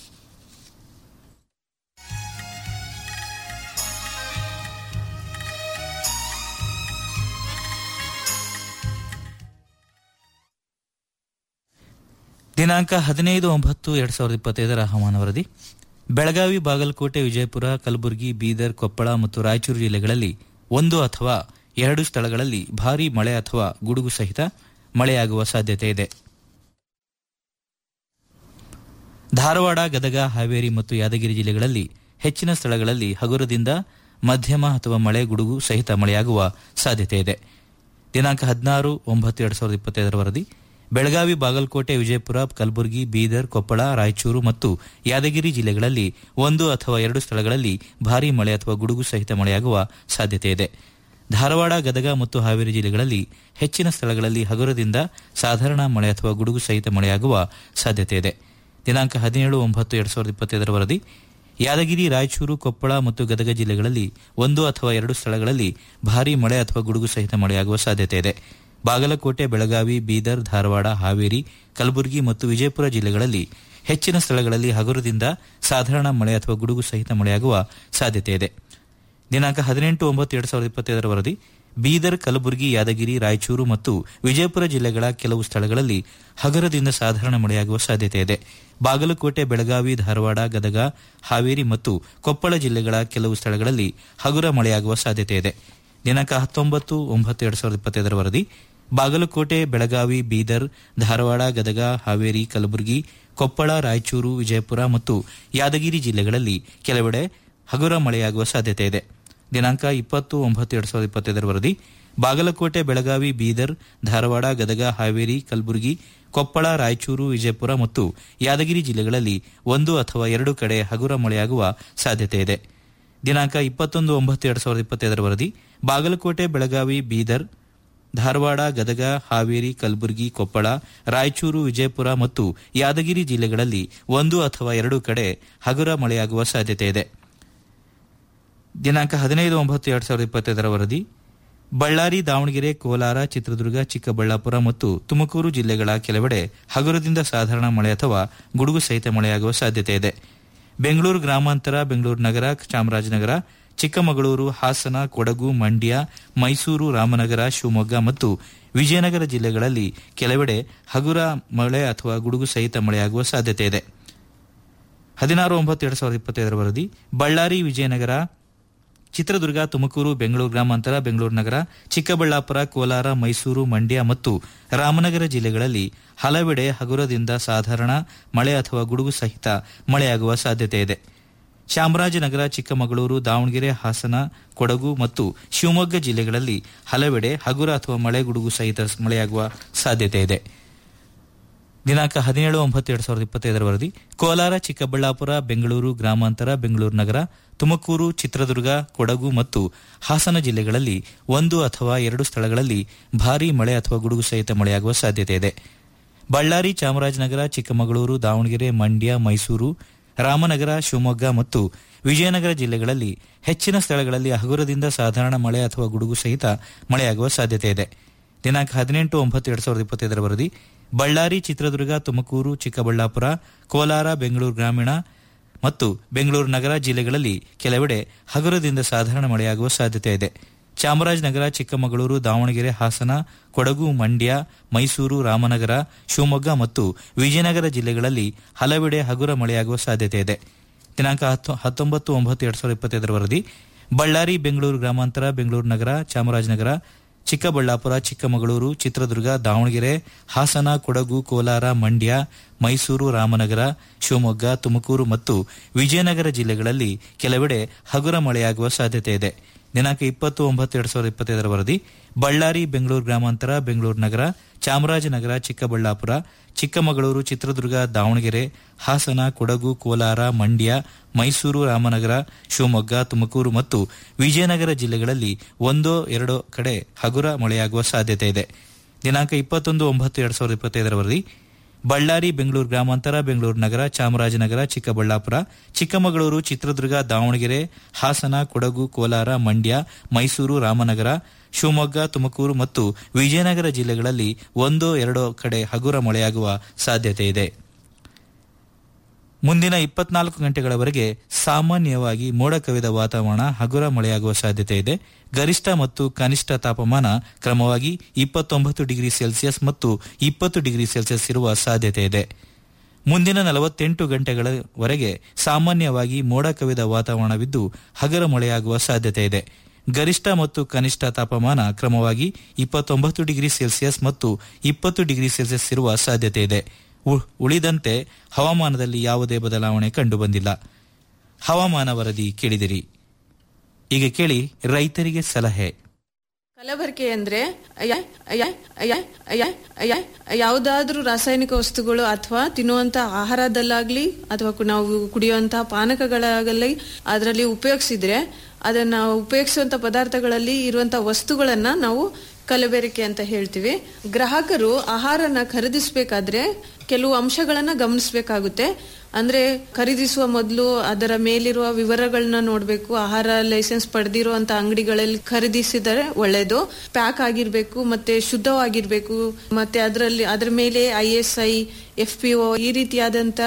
ದಿನಾಂಕ ಹದಿನೈದು ಒಂಬತ್ತು ಎರಡ್ ಸಾವಿರದ ಇಪ್ಪತ್ತೈದರ ಹವಾಮಾನ ವರದಿ ಬೆಳಗಾವಿ ಬಾಗಲಕೋಟೆ ವಿಜಯಪುರ ಕಲಬುರಗಿ ಬೀದರ್ ಕೊಪ್ಪಳ ಮತ್ತು ರಾಯಚೂರು ಜಿಲ್ಲೆಗಳಲ್ಲಿ ಒಂದು ಅಥವಾ ಎರಡು ಸ್ಥಳಗಳಲ್ಲಿ ಭಾರೀ ಮಳೆ ಅಥವಾ ಗುಡುಗು ಸಹಿತ ಮಳೆಯಾಗುವ ಸಾಧ್ಯತೆ ಇದೆ ಧಾರವಾಡ ಗದಗ ಹಾವೇರಿ ಮತ್ತು ಯಾದಗಿರಿ ಜಿಲ್ಲೆಗಳಲ್ಲಿ ಹೆಚ್ಚಿನ ಸ್ಥಳಗಳಲ್ಲಿ ಹಗುರದಿಂದ ಮಧ್ಯಮ ಅಥವಾ ಮಳೆ ಗುಡುಗು ಸಹಿತ ಮಳೆಯಾಗುವ ಸಾಧ್ಯತೆ ಇದೆ ದಿನಾಂಕ ಹದಿನಾರು ಒಂಬತ್ತು ಎರಡ್ ಸಾವಿರದ ಇಪ್ಪತ್ತೈದರ ವರದಿ ಬೆಳಗಾವಿ ಬಾಗಲಕೋಟೆ ವಿಜಯಪುರ ಕಲಬುರಗಿ ಬೀದರ್ ಕೊಪ್ಪಳ ರಾಯಚೂರು ಮತ್ತು ಯಾದಗಿರಿ ಜಿಲ್ಲೆಗಳಲ್ಲಿ ಒಂದು ಅಥವಾ ಎರಡು ಸ್ಥಳಗಳಲ್ಲಿ ಭಾರೀ ಮಳೆ ಅಥವಾ ಗುಡುಗು ಸಹಿತ ಮಳೆಯಾಗುವ ಸಾಧ್ಯತೆ ಇದೆ ಧಾರವಾಡ ಗದಗ ಮತ್ತು ಹಾವೇರಿ ಜಿಲ್ಲೆಗಳಲ್ಲಿ ಹೆಚ್ಚಿನ ಸ್ಥಳಗಳಲ್ಲಿ ಹಗುರದಿಂದ ಸಾಧಾರಣ ಮಳೆ ಅಥವಾ ಗುಡುಗು ಸಹಿತ ಮಳೆಯಾಗುವ ಸಾಧ್ಯತೆ ಇದೆ ದಿನಾಂಕ ಹದಿನೇಳು ಒಂಬತ್ತು ಎರಡ್ ಸಾವಿರದ ಇಪ್ಪತ್ತೈದರ ವರದಿ ಯಾದಗಿರಿ ರಾಯಚೂರು ಕೊಪ್ಪಳ ಮತ್ತು ಗದಗ ಜಿಲ್ಲೆಗಳಲ್ಲಿ ಒಂದು ಅಥವಾ ಎರಡು ಸ್ಥಳಗಳಲ್ಲಿ ಭಾರೀ ಮಳೆ ಅಥವಾ ಗುಡುಗು ಸಹಿತ ಮಳೆಯಾಗುವ ಸಾಧ್ಯತೆ ಇದೆ ಬಾಗಲಕೋಟೆ ಬೆಳಗಾವಿ ಬೀದರ್ ಧಾರವಾಡ ಹಾವೇರಿ ಕಲಬುರಗಿ ಮತ್ತು ವಿಜಯಪುರ ಜಿಲ್ಲೆಗಳಲ್ಲಿ ಹೆಚ್ಚಿನ ಸ್ಥಳಗಳಲ್ಲಿ ಹಗುರದಿಂದ ಸಾಧಾರಣ ಮಳೆ ಅಥವಾ ಗುಡುಗು ಸಹಿತ ಮಳೆಯಾಗುವ ಸಾಧ್ಯತೆ ಇದೆ ದಿನಾಂಕ ಹದಿನೆಂಟು ಒಂಬತ್ತು ಎರಡ್ ಸಾವಿರದ ಇಪ್ಪತ್ತೈದರ ವರದಿ ಬೀದರ್ ಕಲಬುರಗಿ ಯಾದಗಿರಿ ರಾಯಚೂರು ಮತ್ತು ವಿಜಯಪುರ ಜಿಲ್ಲೆಗಳ ಕೆಲವು ಸ್ಥಳಗಳಲ್ಲಿ ಹಗುರದಿಂದ ಸಾಧಾರಣ ಮಳೆಯಾಗುವ ಸಾಧ್ಯತೆ ಇದೆ ಬಾಗಲಕೋಟೆ ಬೆಳಗಾವಿ ಧಾರವಾಡ ಗದಗ ಹಾವೇರಿ ಮತ್ತು ಕೊಪ್ಪಳ ಜಿಲ್ಲೆಗಳ ಕೆಲವು ಸ್ಥಳಗಳಲ್ಲಿ ಹಗುರ ಮಳೆಯಾಗುವ ಸಾಧ್ಯತೆ ಇದೆ ದಿನಾಂಕ ಹತ್ತೊಂಬತ್ತು ಒಂಬತ್ತು ಎರಡ್ ಸಾವಿರದ ಇಪ್ಪತ್ತೈದರ ವರದಿ ಬಾಗಲಕೋಟೆ ಬೆಳಗಾವಿ ಬೀದರ್ ಧಾರವಾಡ ಗದಗ ಹಾವೇರಿ ಕಲಬುರಗಿ ಕೊಪ್ಪಳ ರಾಯಚೂರು ವಿಜಯಪುರ ಮತ್ತು ಯಾದಗಿರಿ ಜಿಲ್ಲೆಗಳಲ್ಲಿ ಕೆಲವೆಡೆ ಹಗುರ ಮಳೆಯಾಗುವ ಸಾಧ್ಯತೆ ಇದೆ ದಿನಾಂಕ ಇಪ್ಪತ್ತು ಒಂಬತ್ತು ಎರಡ್ ಸಾವಿರದ ಇಪ್ಪತ್ತೈದರ ವರದಿ ಬಾಗಲಕೋಟೆ ಬೆಳಗಾವಿ ಬೀದರ್ ಧಾರವಾಡ ಗದಗ ಹಾವೇರಿ ಕಲಬುರಗಿ ಕೊಪ್ಪಳ ರಾಯಚೂರು ವಿಜಯಪುರ ಮತ್ತು ಯಾದಗಿರಿ ಜಿಲ್ಲೆಗಳಲ್ಲಿ ಒಂದು ಅಥವಾ ಎರಡು ಕಡೆ ಹಗುರ ಮಳೆಯಾಗುವ ಸಾಧ್ಯತೆ ಇದೆ ದಿನಾಂಕ ಇಪ್ಪತ್ತೊಂದು ಒಂಬತ್ತು ಎರಡ್ ಸಾವಿರದ ಇಪ್ಪತ್ತೈದರ ವರದಿ ಬಾಗಲಕೋಟೆ ಬೆಳಗಾವಿ ಬೀದರ್ ಧಾರವಾಡ ಗದಗ ಹಾವೇರಿ ಕಲಬುರಗಿ ಕೊಪ್ಪಳ ರಾಯಚೂರು ವಿಜಯಪುರ ಮತ್ತು ಯಾದಗಿರಿ ಜಿಲ್ಲೆಗಳಲ್ಲಿ ಒಂದು ಅಥವಾ ಎರಡು ಕಡೆ ಹಗುರ ಮಳೆಯಾಗುವ ಸಾಧ್ಯತೆ ಇದೆ ದಿನಾಂಕ ಹದಿನೈದು ಒಂಬತ್ತು ಎರಡ್ ಸಾವಿರದ ಇಪ್ಪತ್ತೈದರ ವರದಿ ಬಳ್ಳಾರಿ ದಾವಣಗೆರೆ ಕೋಲಾರ ಚಿತ್ರದುರ್ಗ ಚಿಕ್ಕಬಳ್ಳಾಪುರ ಮತ್ತು ತುಮಕೂರು ಜಿಲ್ಲೆಗಳ ಕೆಲವೆಡೆ ಹಗುರದಿಂದ ಸಾಧಾರಣ ಮಳೆ ಅಥವಾ ಗುಡುಗು ಸಹಿತ ಮಳೆಯಾಗುವ ಸಾಧ್ಯತೆ ಇದೆ ಬೆಂಗಳೂರು ಗ್ರಾಮಾಂತರ ಬೆಂಗಳೂರು ನಗರ ಚಾಮರಾಜನಗರ ಚಿಕ್ಕಮಗಳೂರು ಹಾಸನ ಕೊಡಗು ಮಂಡ್ಯ ಮೈಸೂರು ರಾಮನಗರ ಶಿವಮೊಗ್ಗ ಮತ್ತು ವಿಜಯನಗರ ಜಿಲ್ಲೆಗಳಲ್ಲಿ ಕೆಲವೆಡೆ ಹಗುರ ಮಳೆ ಅಥವಾ ಗುಡುಗು ಸಹಿತ ಮಳೆಯಾಗುವ ಸಾಧ್ಯತೆ ಇದೆ ಹದಿನಾರು ಒಂಬತ್ತು ಎರಡ್ ಸಾವಿರದ ಇಪ್ಪತ್ತೈದರ ವರದಿ ಬಳ್ಳಾರಿ ವಿಜಯನಗರ ಚಿತ್ರದುರ್ಗ ತುಮಕೂರು ಬೆಂಗಳೂರು ಗ್ರಾಮಾಂತರ ಬೆಂಗಳೂರು ನಗರ ಚಿಕ್ಕಬಳ್ಳಾಪುರ ಕೋಲಾರ ಮೈಸೂರು ಮಂಡ್ಯ ಮತ್ತು ರಾಮನಗರ ಜಿಲ್ಲೆಗಳಲ್ಲಿ ಹಲವೆಡೆ ಹಗುರದಿಂದ ಸಾಧಾರಣ ಮಳೆ ಅಥವಾ ಗುಡುಗು ಸಹಿತ ಮಳೆಯಾಗುವ ಸಾಧ್ಯತೆ ಇದೆ ಚಾಮರಾಜನಗರ ಚಿಕ್ಕಮಗಳೂರು ದಾವಣಗೆರೆ ಹಾಸನ ಕೊಡಗು ಮತ್ತು ಶಿವಮೊಗ್ಗ ಜಿಲ್ಲೆಗಳಲ್ಲಿ ಹಲವೆಡೆ ಹಗುರ ಅಥವಾ ಮಳೆ ಗುಡುಗು ಸಹಿತ ಮಳೆಯಾಗುವ ಸಾಧ್ಯತೆ ಇದೆ ದಿನಾಂಕ ಹದಿನೇಳು ಒಂಬತ್ತು ಎರಡ್ ಸಾವಿರದ ಇಪ್ಪತ್ತೈದರ ವರದಿ ಕೋಲಾರ ಚಿಕ್ಕಬಳ್ಳಾಪುರ ಬೆಂಗಳೂರು ಗ್ರಾಮಾಂತರ ಬೆಂಗಳೂರು ನಗರ ತುಮಕೂರು ಚಿತ್ರದುರ್ಗ ಕೊಡಗು ಮತ್ತು ಹಾಸನ ಜಿಲ್ಲೆಗಳಲ್ಲಿ ಒಂದು ಅಥವಾ ಎರಡು ಸ್ಥಳಗಳಲ್ಲಿ ಭಾರೀ ಮಳೆ ಅಥವಾ ಗುಡುಗು ಸಹಿತ ಮಳೆಯಾಗುವ ಸಾಧ್ಯತೆ ಇದೆ ಬಳ್ಳಾರಿ ಚಾಮರಾಜನಗರ ಚಿಕ್ಕಮಗಳೂರು ದಾವಣಗೆರೆ ಮಂಡ್ಯ ಮೈಸೂರು ರಾಮನಗರ ಶಿವಮೊಗ್ಗ ಮತ್ತು ವಿಜಯನಗರ ಜಿಲ್ಲೆಗಳಲ್ಲಿ ಹೆಚ್ಚಿನ ಸ್ಥಳಗಳಲ್ಲಿ ಹಗುರದಿಂದ ಸಾಧಾರಣ ಮಳೆ ಅಥವಾ ಗುಡುಗು ಸಹಿತ ಮಳೆಯಾಗುವ ಸಾಧ್ಯತೆ ಇದೆ ದಿನಾಂಕ ಹದಿನೆಂಟು ಒಂಬತ್ತು ಎರಡ್ ಸಾವಿರದ ಇಪ್ಪತ್ತೈದರ ವರದಿ ಬಳ್ಳಾರಿ ಚಿತ್ರದುರ್ಗ ತುಮಕೂರು ಚಿಕ್ಕಬಳ್ಳಾಪುರ ಕೋಲಾರ ಬೆಂಗಳೂರು ಗ್ರಾಮೀಣ ಮತ್ತು ಬೆಂಗಳೂರು ನಗರ ಜಿಲ್ಲೆಗಳಲ್ಲಿ ಕೆಲವೆಡೆ ಹಗುರದಿಂದ ಸಾಧಾರಣ ಮಳೆಯಾಗುವ ಸಾಧ್ಯತೆ ಇದೆ ಚಾಮರಾಜನಗರ ಚಿಕ್ಕಮಗಳೂರು ದಾವಣಗೆರೆ ಹಾಸನ ಕೊಡಗು ಮಂಡ್ಯ ಮೈಸೂರು ರಾಮನಗರ ಶಿವಮೊಗ್ಗ ಮತ್ತು ವಿಜಯನಗರ ಜಿಲ್ಲೆಗಳಲ್ಲಿ ಹಲವೆಡೆ ಹಗುರ ಮಳೆಯಾಗುವ ಸಾಧ್ಯತೆ ಇದೆ ದಿನಾಂಕ ಹತ್ತೊಂಬತ್ತು ಒಂಬತ್ತು ಎರಡ್ ಸಾವಿರದ ಇಪ್ಪತ್ತೈದರ ವರದಿ ಬಳ್ಳಾರಿ ಬೆಂಗಳೂರು ಗ್ರಾಮಾಂತರ ಬೆಂಗಳೂರು ನಗರ ಚಾಮರಾಜನಗರ ಚಿಕ್ಕಬಳ್ಳಾಪುರ ಚಿಕ್ಕಮಗಳೂರು ಚಿತ್ರದುರ್ಗ ದಾವಣಗೆರೆ ಹಾಸನ ಕೊಡಗು ಕೋಲಾರ ಮಂಡ್ಯ ಮೈಸೂರು ರಾಮನಗರ ಶಿವಮೊಗ್ಗ ತುಮಕೂರು ಮತ್ತು ವಿಜಯನಗರ ಜಿಲ್ಲೆಗಳಲ್ಲಿ ಕೆಲವೆಡೆ ಹಗುರ ಮಳೆಯಾಗುವ ಸಾಧ್ಯತೆ ಇದೆ ದಿನಾಂಕ ಇಪ್ಪತ್ತು ಒಂಬತ್ತು ಎರಡ್ ಸಾವಿರದ ಇಪ್ಪತ್ತೈದರ ವರದಿ ಬಳ್ಳಾರಿ ಬೆಂಗಳೂರು ಗ್ರಾಮಾಂತರ ಬೆಂಗಳೂರು ನಗರ ಚಾಮರಾಜನಗರ ಚಿಕ್ಕಬಳ್ಳಾಪುರ ಚಿಕ್ಕಮಗಳೂರು ಚಿತ್ರದುರ್ಗ ದಾವಣಗೆರೆ ಹಾಸನ ಕೊಡಗು ಕೋಲಾರ ಮಂಡ್ಯ ಮೈಸೂರು ರಾಮನಗರ ಶಿವಮೊಗ್ಗ ತುಮಕೂರು ಮತ್ತು ವಿಜಯನಗರ ಜಿಲ್ಲೆಗಳಲ್ಲಿ ಒಂದೋ ಎರಡೋ ಕಡೆ ಹಗುರ ಮಳೆಯಾಗುವ ಸಾಧ್ಯತೆ ಇದೆ ದಿನಾಂಕ ಇಪ್ಪತ್ತೊಂದು ಒಂಬತ್ತು ಎರಡ್ ಸಾವಿರದ ಇಪ್ಪತ್ತೈದರ ವರದಿ ಬಳ್ಳಾರಿ ಬೆಂಗಳೂರು ಗ್ರಾಮಾಂತರ ಬೆಂಗಳೂರು ನಗರ ಚಾಮರಾಜನಗರ ಚಿಕ್ಕಬಳ್ಳಾಪುರ ಚಿಕ್ಕಮಗಳೂರು ಚಿತ್ರದುರ್ಗ ದಾವಣಗೆರೆ ಹಾಸನ ಕೊಡಗು ಕೋಲಾರ ಮಂಡ್ಯ ಮೈಸೂರು ರಾಮನಗರ ಶಿವಮೊಗ್ಗ ತುಮಕೂರು ಮತ್ತು ವಿಜಯನಗರ ಜಿಲ್ಲೆಗಳಲ್ಲಿ ಒಂದೋ ಎರಡೋ ಕಡೆ ಹಗುರ ಮಳೆಯಾಗುವ ಸಾಧ್ಯತೆ ಇದೆ ಮುಂದಿನ ಇಪ್ಪತ್ನಾಲ್ಕು ಗಂಟೆಗಳವರೆಗೆ ಸಾಮಾನ್ಯವಾಗಿ ಮೋಡ ಕವಿದ ವಾತಾವರಣ ಹಗುರ ಮಳೆಯಾಗುವ ಸಾಧ್ಯತೆ ಇದೆ ಗರಿಷ್ಠ ಮತ್ತು ಕನಿಷ್ಠ ತಾಪಮಾನ ಕ್ರಮವಾಗಿ ಇಪ್ಪತ್ತೊಂಬತ್ತು ಡಿಗ್ರಿ ಸೆಲ್ಸಿಯಸ್ ಮತ್ತು ಇಪ್ಪತ್ತು ಡಿಗ್ರಿ ಸೆಲ್ಸಿಯಸ್ ಇರುವ ಸಾಧ್ಯತೆ ಇದೆ ಮುಂದಿನ ನಲವತ್ತೆಂಟು ಗಂಟೆಗಳವರೆಗೆ ಸಾಮಾನ್ಯವಾಗಿ ಮೋಡ ಕವಿದ ವಾತಾವರಣವಿದ್ದು ಹಗುರ ಮಳೆಯಾಗುವ ಸಾಧ್ಯತೆ ಇದೆ ಗರಿಷ್ಠ ಮತ್ತು ಕನಿಷ್ಠ ತಾಪಮಾನ ಕ್ರಮವಾಗಿ ಇಪ್ಪತ್ತೊಂಬತ್ತು ಡಿಗ್ರಿ ಸೆಲ್ಸಿಯಸ್ ಮತ್ತು ಇಪ್ಪತ್ತು ಡಿಗ್ರಿ ಸೆಲ್ಸಿಯಸ್ ಇರುವ ಸಾಧ್ಯತೆ ಇದೆ ಉಳಿದಂತೆ ಹವಾಮಾನದಲ್ಲಿ ಯಾವುದೇ ಬದಲಾವಣೆ ಕಂಡುಬಂದಿಲ್ಲ ಹವಾಮಾನ ವರದಿ ಕೇಳಿದಿರಿ ಈಗ ಕೇಳಿ ರೈತರಿಗೆ ಸಲಹೆ ಕಲಬೆರಕೆ ಅಂದ್ರೆ ಯಾವುದಾದ್ರೂ ರಾಸಾಯನಿಕ ವಸ್ತುಗಳು ಅಥವಾ ತಿನ್ನುವಂತ ಆಹಾರದಲ್ಲಾಗ್ಲಿ ಅಥವಾ ನಾವು ಕುಡಿಯುವಂತಹ ಪಾನಕಗಳಾಗಲಿ ಅದರಲ್ಲಿ ಉಪಯೋಗಿಸಿದ್ರೆ ಅದನ್ನ ಉಪಯೋಗಿಸುವಂತ ಪದಾರ್ಥಗಳಲ್ಲಿ ಇರುವಂತಹ ವಸ್ತುಗಳನ್ನ ನಾವು ಕಲಬೆರಕೆ ಅಂತ ಹೇಳ್ತೀವಿ ಗ್ರಾಹಕರು ಆಹಾರನ ಖರೀದಿಸಬೇಕಾದ್ರೆ ಕೆಲವು ಅಂಶಗಳನ್ನ ಗಮನಿಸಬೇಕಾಗುತ್ತೆ ಅಂದ್ರೆ ಖರೀದಿಸುವ ಮೊದಲು ಅದರ ಮೇಲಿರುವ ವಿವರಗಳನ್ನ ನೋಡಬೇಕು ಆಹಾರ ಲೈಸೆನ್ಸ್ ಪಡೆದಿರುವಂತ ಅಂಗಡಿಗಳಲ್ಲಿ ಖರೀದಿಸಿದರೆ ಒಳ್ಳೇದು ಪ್ಯಾಕ್ ಆಗಿರ್ಬೇಕು ಮತ್ತೆ ಶುದ್ಧವಾಗಿರ್ಬೇಕು ಮತ್ತೆ ಅದರಲ್ಲಿ ಅದ್ರ ಮೇಲೆ I S I F P O ಈ ರೀತಿಯಾದಂತ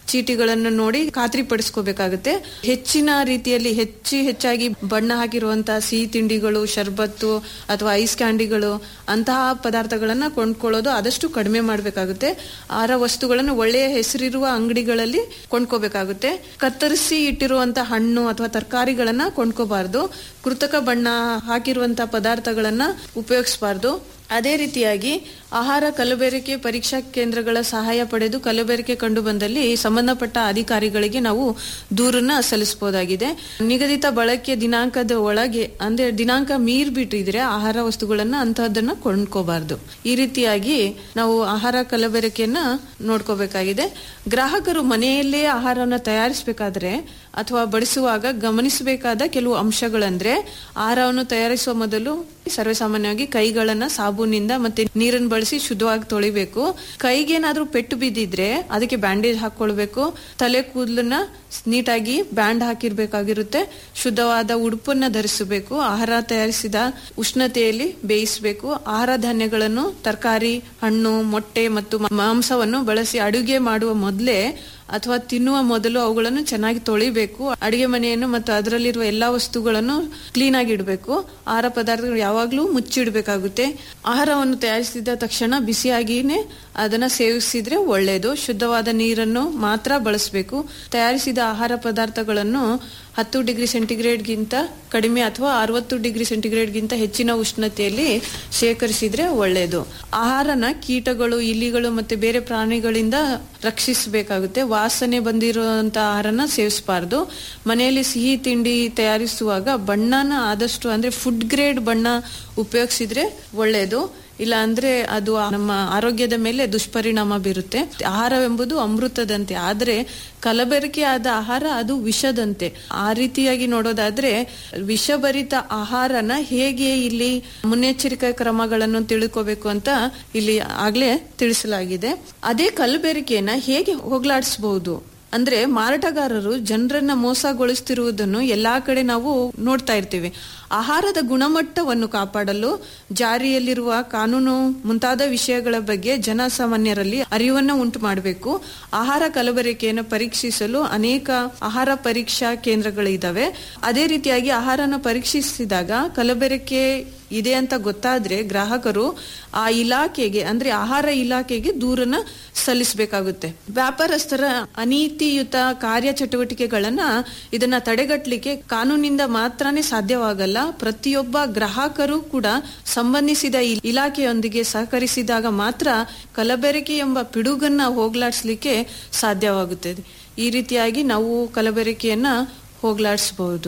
ಚೀಟಿಗಳನ್ನು ನೋಡಿ ಖಾತ್ರಿ ಪಡಿಸ್ಕೋಬೇಕಾಗುತ್ತೆ ಹೆಚ್ಚಿನ ರೀತಿಯಲ್ಲಿ ಹೆಚ್ಚು ಹೆಚ್ಚಾಗಿ ಬಣ್ಣ ಹಾಕಿರುವಂತಹ ಸಿಹಿ ತಿಂಡಿಗಳು ಶರ್ಬತ್ತು ಅಥವಾ ಐಸ್ ಕ್ಯಾಂಡಿಗಳು ಅಂತಹ ಪದಾರ್ಥಗಳನ್ನ ಕೊಂಡ್ಕೊಳ್ಳೋದು ಆದಷ್ಟು ಕಡಿಮೆ ಮಾಡಬೇಕಾಗುತ್ತೆ ಆಹಾರ ವಸ್ತುಗಳನ್ನು ಒಳ್ಳೆಯ ಹೆಸರಿರುವ ಅಂಗಡಿಗಳಲ್ಲಿ ಕೊಂಡ್ಕೋಬೇಕಾಗುತ್ತೆ ಕತ್ತರಿಸಿ ಇಟ್ಟಿರುವಂತಹ ಹಣ್ಣು ಅಥವಾ ತರಕಾರಿಗಳನ್ನ ಕೊಂಡ್ಕೋಬಾರ್ದು ಕೃತಕ ಬಣ್ಣ ಹಾಕಿರುವಂತಹ ಪದಾರ್ಥಗಳನ್ನ ಉಪಯೋಗಿಸಬಾರ್ದು ಅದೇ ರೀತಿಯಾಗಿ ಆಹಾರ ಕಲಬೆರಕೆ ಪರೀಕ್ಷಾ ಕೇಂದ್ರಗಳ ಸಹಾಯ ಪಡೆದು ಕಲಬೆರಕೆ ಕಂಡು ಬಂದಲ್ಲಿ ಸಂಬಂಧಪಟ್ಟ ಅಧಿಕಾರಿಗಳಿಗೆ ನಾವು ದೂರನ್ನ ಸಲ್ಲಿಸಬಹುದಾಗಿದೆ ನಿಗದಿತ ಬಳಕೆ ದಿನಾಂಕದ ಒಳಗೆ ಅಂದ್ರೆ ದಿನಾಂಕ ಮೀರ್ ಬಿಟ್ಟಿದ್ರೆ ಆಹಾರ ವಸ್ತುಗಳನ್ನ ಅಂತಹದನ್ನ ಕೊಂಡ್ಕೋಬಾರ್ದು ಈ ರೀತಿಯಾಗಿ ನಾವು ಆಹಾರ ಕಲಬೆರಕೆಯನ್ನ ನೋಡ್ಕೋಬೇಕಾಗಿದೆ ಗ್ರಾಹಕರು ಮನೆಯಲ್ಲೇ ಆಹಾರವನ್ನು ತಯಾರಿಸಬೇಕಾದ್ರೆ ಅಥವಾ ಬಡಿಸುವಾಗ ಗಮನಿಸಬೇಕಾದ ಕೆಲವು ಅಂಶಗಳಂದ್ರೆ ಆಹಾರವನ್ನು ತಯಾರಿಸುವ ಮೊದಲು ಸರ್ವೇಸಾಮಾನ್ಯವಾಗಿ ಕೈಗಳನ್ನ ಸಾಬೂನಿಂದ ಮತ್ತೆ ನೀರನ್ನು ಬಳಸಿ ಶುದ್ಧವಾಗಿ ತೊಳಿಬೇಕು ಕೈಗೇನಾದ್ರೂ ಪೆಟ್ಟು ಬಿದ್ದಿದ್ರೆ ಅದಕ್ಕೆ ಬ್ಯಾಂಡೇಜ್ ಹಾಕೊಳ್ಬೇಕು ತಲೆ ಕೂದಲನ್ನ ನೀಟಾಗಿ ಬ್ಯಾಂಡ್ ಹಾಕಿರ್ಬೇಕಾಗಿರುತ್ತೆ ಶುದ್ಧವಾದ ಉಡುಪನ್ನ ಧರಿಸಬೇಕು ಆಹಾರ ತಯಾರಿಸಿದ ಉಷ್ಣತೆಯಲ್ಲಿ ಬೇಯಿಸಬೇಕು ಆಹಾರ ಧಾನ್ಯಗಳನ್ನು ತರಕಾರಿ ಹಣ್ಣು ಮೊಟ್ಟೆ ಮತ್ತು ಮಾಂಸವನ್ನು ಬಳಸಿ ಅಡುಗೆ ಮಾಡುವ ಮೊದಲೇ ಅಥವಾ ತಿನ್ನುವ ಮೊದಲು ಅವುಗಳನ್ನು ಚೆನ್ನಾಗಿ ತೊಳಿಬೇಕು ಅಡಿಗೆ ಮನೆಯನ್ನು ಮತ್ತು ಅದರಲ್ಲಿರುವ ಎಲ್ಲಾ ವಸ್ತುಗಳನ್ನು ಕ್ಲೀನ್ ಆಗಿ ಇಡಬೇಕು ಆಹಾರ ಪದಾರ್ಥಗಳು ಯಾವಾಗಲೂ ಮುಚ್ಚಿಡಬೇಕಾಗುತ್ತೆ ಆಹಾರವನ್ನು ತಯಾರಿಸಿದ ತಕ್ಷಣ ಬಿಸಿಯಾಗಿನೇ ಅದನ್ನ ಸೇವಿಸಿದ್ರೆ ಒಳ್ಳೆಯದು ಶುದ್ಧವಾದ ನೀರನ್ನು ಮಾತ್ರ ಬಳಸಬೇಕು ತಯಾರಿಸಿದ ಆಹಾರ ಪದಾರ್ಥಗಳನ್ನು ಹತ್ತು ಡಿಗ್ರಿ ಸೆಂಟಿಗ್ರೇಡ್ಗಿಂತ ಕಡಿಮೆ ಅಥವಾ ಅರವತ್ತು ಡಿಗ್ರಿ ಸೆಂಟಿಗ್ರೇಡ್ಗಿಂತ ಹೆಚ್ಚಿನ ಉಷ್ಣತೆಯಲ್ಲಿ ಶೇಖರಿಸಿದ್ರೆ ಒಳ್ಳೆಯದು ಆಹಾರನ ಕೀಟಗಳು ಇಲಿಗಳು ಮತ್ತೆ ಬೇರೆ ಪ್ರಾಣಿಗಳಿಂದ ರಕ್ಷಿಸಬೇಕಾಗುತ್ತೆ ವಾಸನೆ ಬಂದಿರುವಂತ ಆಹಾರನ ಸೇವಿಸಬಾರ್ದು ಮನೆಯಲ್ಲಿ ಸಿಹಿ ತಿಂಡಿ ತಯಾರಿಸುವಾಗ ಬಣ್ಣನ ಆದಷ್ಟು ಅಂದ್ರೆ ಫುಡ್ ಗ್ರೇಡ್ ಬಣ್ಣ ಉಪಯೋಗಿಸಿದ್ರೆ ಒಳ್ಳೆಯದು ಇಲ್ಲ ಅಂದ್ರೆ ಅದು ನಮ್ಮ ಆರೋಗ್ಯದ ಮೇಲೆ ದುಷ್ಪರಿಣಾಮ ಬೀರುತ್ತೆ ಆಹಾರವೆಂಬುದು ಅಮೃತದಂತೆ ಆದ್ರೆ ಕಲಬೆರಕೆ ಆದ ಆಹಾರ ಅದು ವಿಷದಂತೆ ಆ ರೀತಿಯಾಗಿ ನೋಡೋದಾದ್ರೆ ವಿಷಭರಿತ ಆಹಾರನ ಹೇಗೆ ಇಲ್ಲಿ ಮುನ್ನೆಚ್ಚರಿಕಾ ಕ್ರಮಗಳನ್ನು ತಿಳ್ಕೋಬೇಕು ಅಂತ ಇಲ್ಲಿ ಆಗ್ಲೇ ತಿಳಿಸಲಾಗಿದೆ ಅದೇ ಕಲಬೆರಕೆಯನ್ನ ಹೇಗೆ ಹೋಗ್ಲಾಡಿಸಬಹುದು ಅಂದ್ರೆ ಮಾರಾಟಗಾರರು ಜನರನ್ನ ಮೋಸಗೊಳಿಸ್ತಿರುವುದನ್ನು ಎಲ್ಲಾ ಕಡೆ ನಾವು ನೋಡ್ತಾ ಇರ್ತೀವಿ ಆಹಾರದ ಗುಣಮಟ್ಟವನ್ನು ಕಾಪಾಡಲು ಜಾರಿಯಲ್ಲಿರುವ ಕಾನೂನು ಮುಂತಾದ ವಿಷಯಗಳ ಬಗ್ಗೆ ಜನಸಾಮಾನ್ಯರಲ್ಲಿ ಅರಿವನ್ನ ಉಂಟು ಮಾಡಬೇಕು ಆಹಾರ ಕಲಬೆರಕೆಯನ್ನು ಪರೀಕ್ಷಿಸಲು ಅನೇಕ ಆಹಾರ ಪರೀಕ್ಷಾ ಕೇಂದ್ರಗಳಿದ್ದಾವೆ ಅದೇ ರೀತಿಯಾಗಿ ಆಹಾರನ ಪರೀಕ್ಷಿಸಿದಾಗ ಕಲಬೆರಕೆ ಇದೆ ಅಂತ ಗೊತ್ತಾದ್ರೆ ಗ್ರಾಹಕರು ಆ ಇಲಾಖೆಗೆ ಅಂದ್ರೆ ಆಹಾರ ಇಲಾಖೆಗೆ ದೂರನ್ನ ಸಲ್ಲಿಸಬೇಕಾಗುತ್ತೆ ವ್ಯಾಪಾರಸ್ಥರ ಅನೀತಿಯುತ ಕಾರ್ಯ ಚಟುವಟಿಕೆಗಳನ್ನ ಇದನ್ನ ತಡೆಗಟ್ಟಲಿಕ್ಕೆ ಕಾನೂನಿಂದ ಮಾತ್ರನೇ ಸಾಧ್ಯವಾಗಲ್ಲ ಪ್ರತಿಯೊಬ್ಬ ಗ್ರಾಹಕರು ಕೂಡ ಸಂಬಂಧಿಸಿದ ಇ- ಇಲಾಖೆಯೊಂದಿಗೆ ಸಹಕರಿಸಿದಾಗ ಮಾತ್ರ ಕಲಬೆರಕೆ ಎಂಬ ಪಿಡುಗನ್ನ ಹೋಗ್ಲಾಡಿಸ್ಲಿಕ್ಕೆ ಸಾಧ್ಯವಾಗುತ್ತದೆ ಈ ರೀತಿಯಾಗಿ ನಾವು ಕಲಬೆರಕೆಯನ್ನ ಹೋಗ್ಲಾಡಿಸಬಹುದು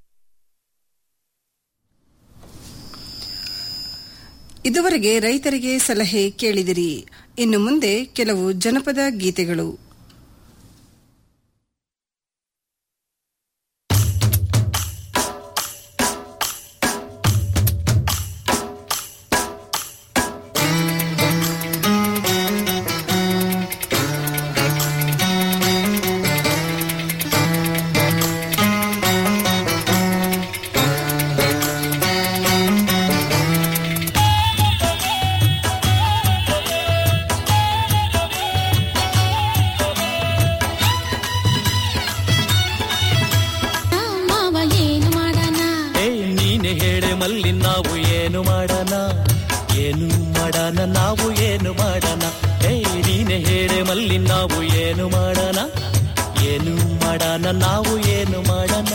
ಇದುವರೆಗೆ ರೈತರಿಗೆ ಸಲಹೆ ಕೇಳಿದಿರಿ ಇನ್ನು ಮುಂದೆ ಕೆಲವು ಜನಪದ ಗೀತೆಗಳು ಮಾವ ಏನು ಮಾಡಣ ಏ ನೀನೆ ಹೇಳೆ ಮಲ್ಲಿ ನಾವು ಏನು ಮಾಡೋಣ ಏನು ಮಾಡೋಣ ನಾವು ಏನು ಮಾಡೋಣ ಏ ನೀನೆ ಹೇಳೆ ಮಲ್ಲಿ ನಾವು ಏನು ಮಾಡೋಣ ಏನು ಮಾಡೋಣ ನಾವು ಏನು ಮಾಡೋಣ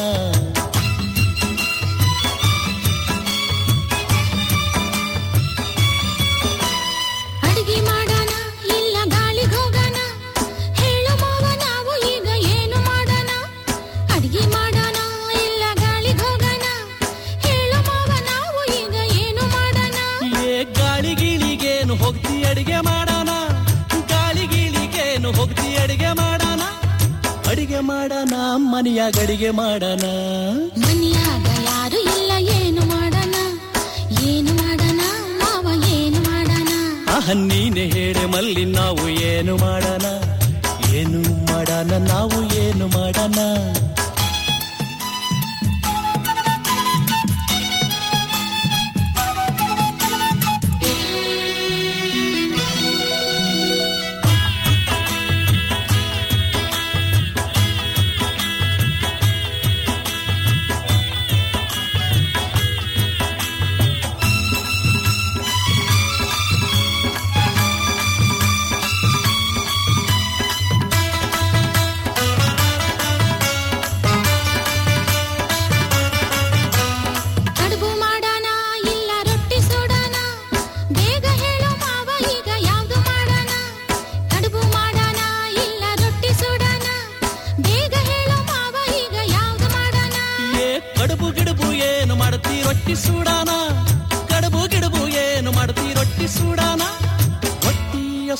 ಅಡಿಗೆ ಮಾಡೋಣ ಇಲ್ಲ ಗಾಳಿಗೆ ಹೋಗೋಣ ಹೇಳು ಮಾವ ನಾವು ಈಗ ಏನು ಮಾಡೋಣ ಅಡಿಗೆ ಮಾಡೋಣ ಇಲ್ಲ ಗಾಳಿಗೆ ಹೋಗೋಣ ಹೇಳು ಮಾವ ನಾವು ಈಗ ಏನು ಮಾಡೋಣ ಏ ಗಾಳಿ ಗೀಳಿಗೇನು ಹೋಗ್ತಿ ಅಡಿಗೆ ಮಾಡೋಣ ಗಾಳಿ ಗೀಳಿಗೇನು ಹೋಗ್ತಿ ಅಡಿಗೆ ಮಾಡೋಣ ಅಡಿಗೆ ಮಾಡೋಣ ಮನೆಯಾಗ ಅಡಿಗೆ ಮಾಡೋಣ ಮನೆಯಾಗ ಯಾರು ಇಲ್ಲ ಏನು ಮಾಡೋಣ ಏನು ಮಾಡೋಣ ಮಾವ ಏನು ಮಾಡೋಣ ಆಹ ನೀನೆ ಹೇಳೆ ಮಲ್ಲಿ ನಾವು ಏನು ಮಾಡೋಣ ಏನು ಮಾಡೋಣ ನಾವು ಏನು ಮಾಡೋಣ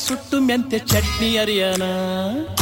ಸುಟ್ಟು ಮೆಂತೆ ಚಟ್ನಿ ಅರಿಯನ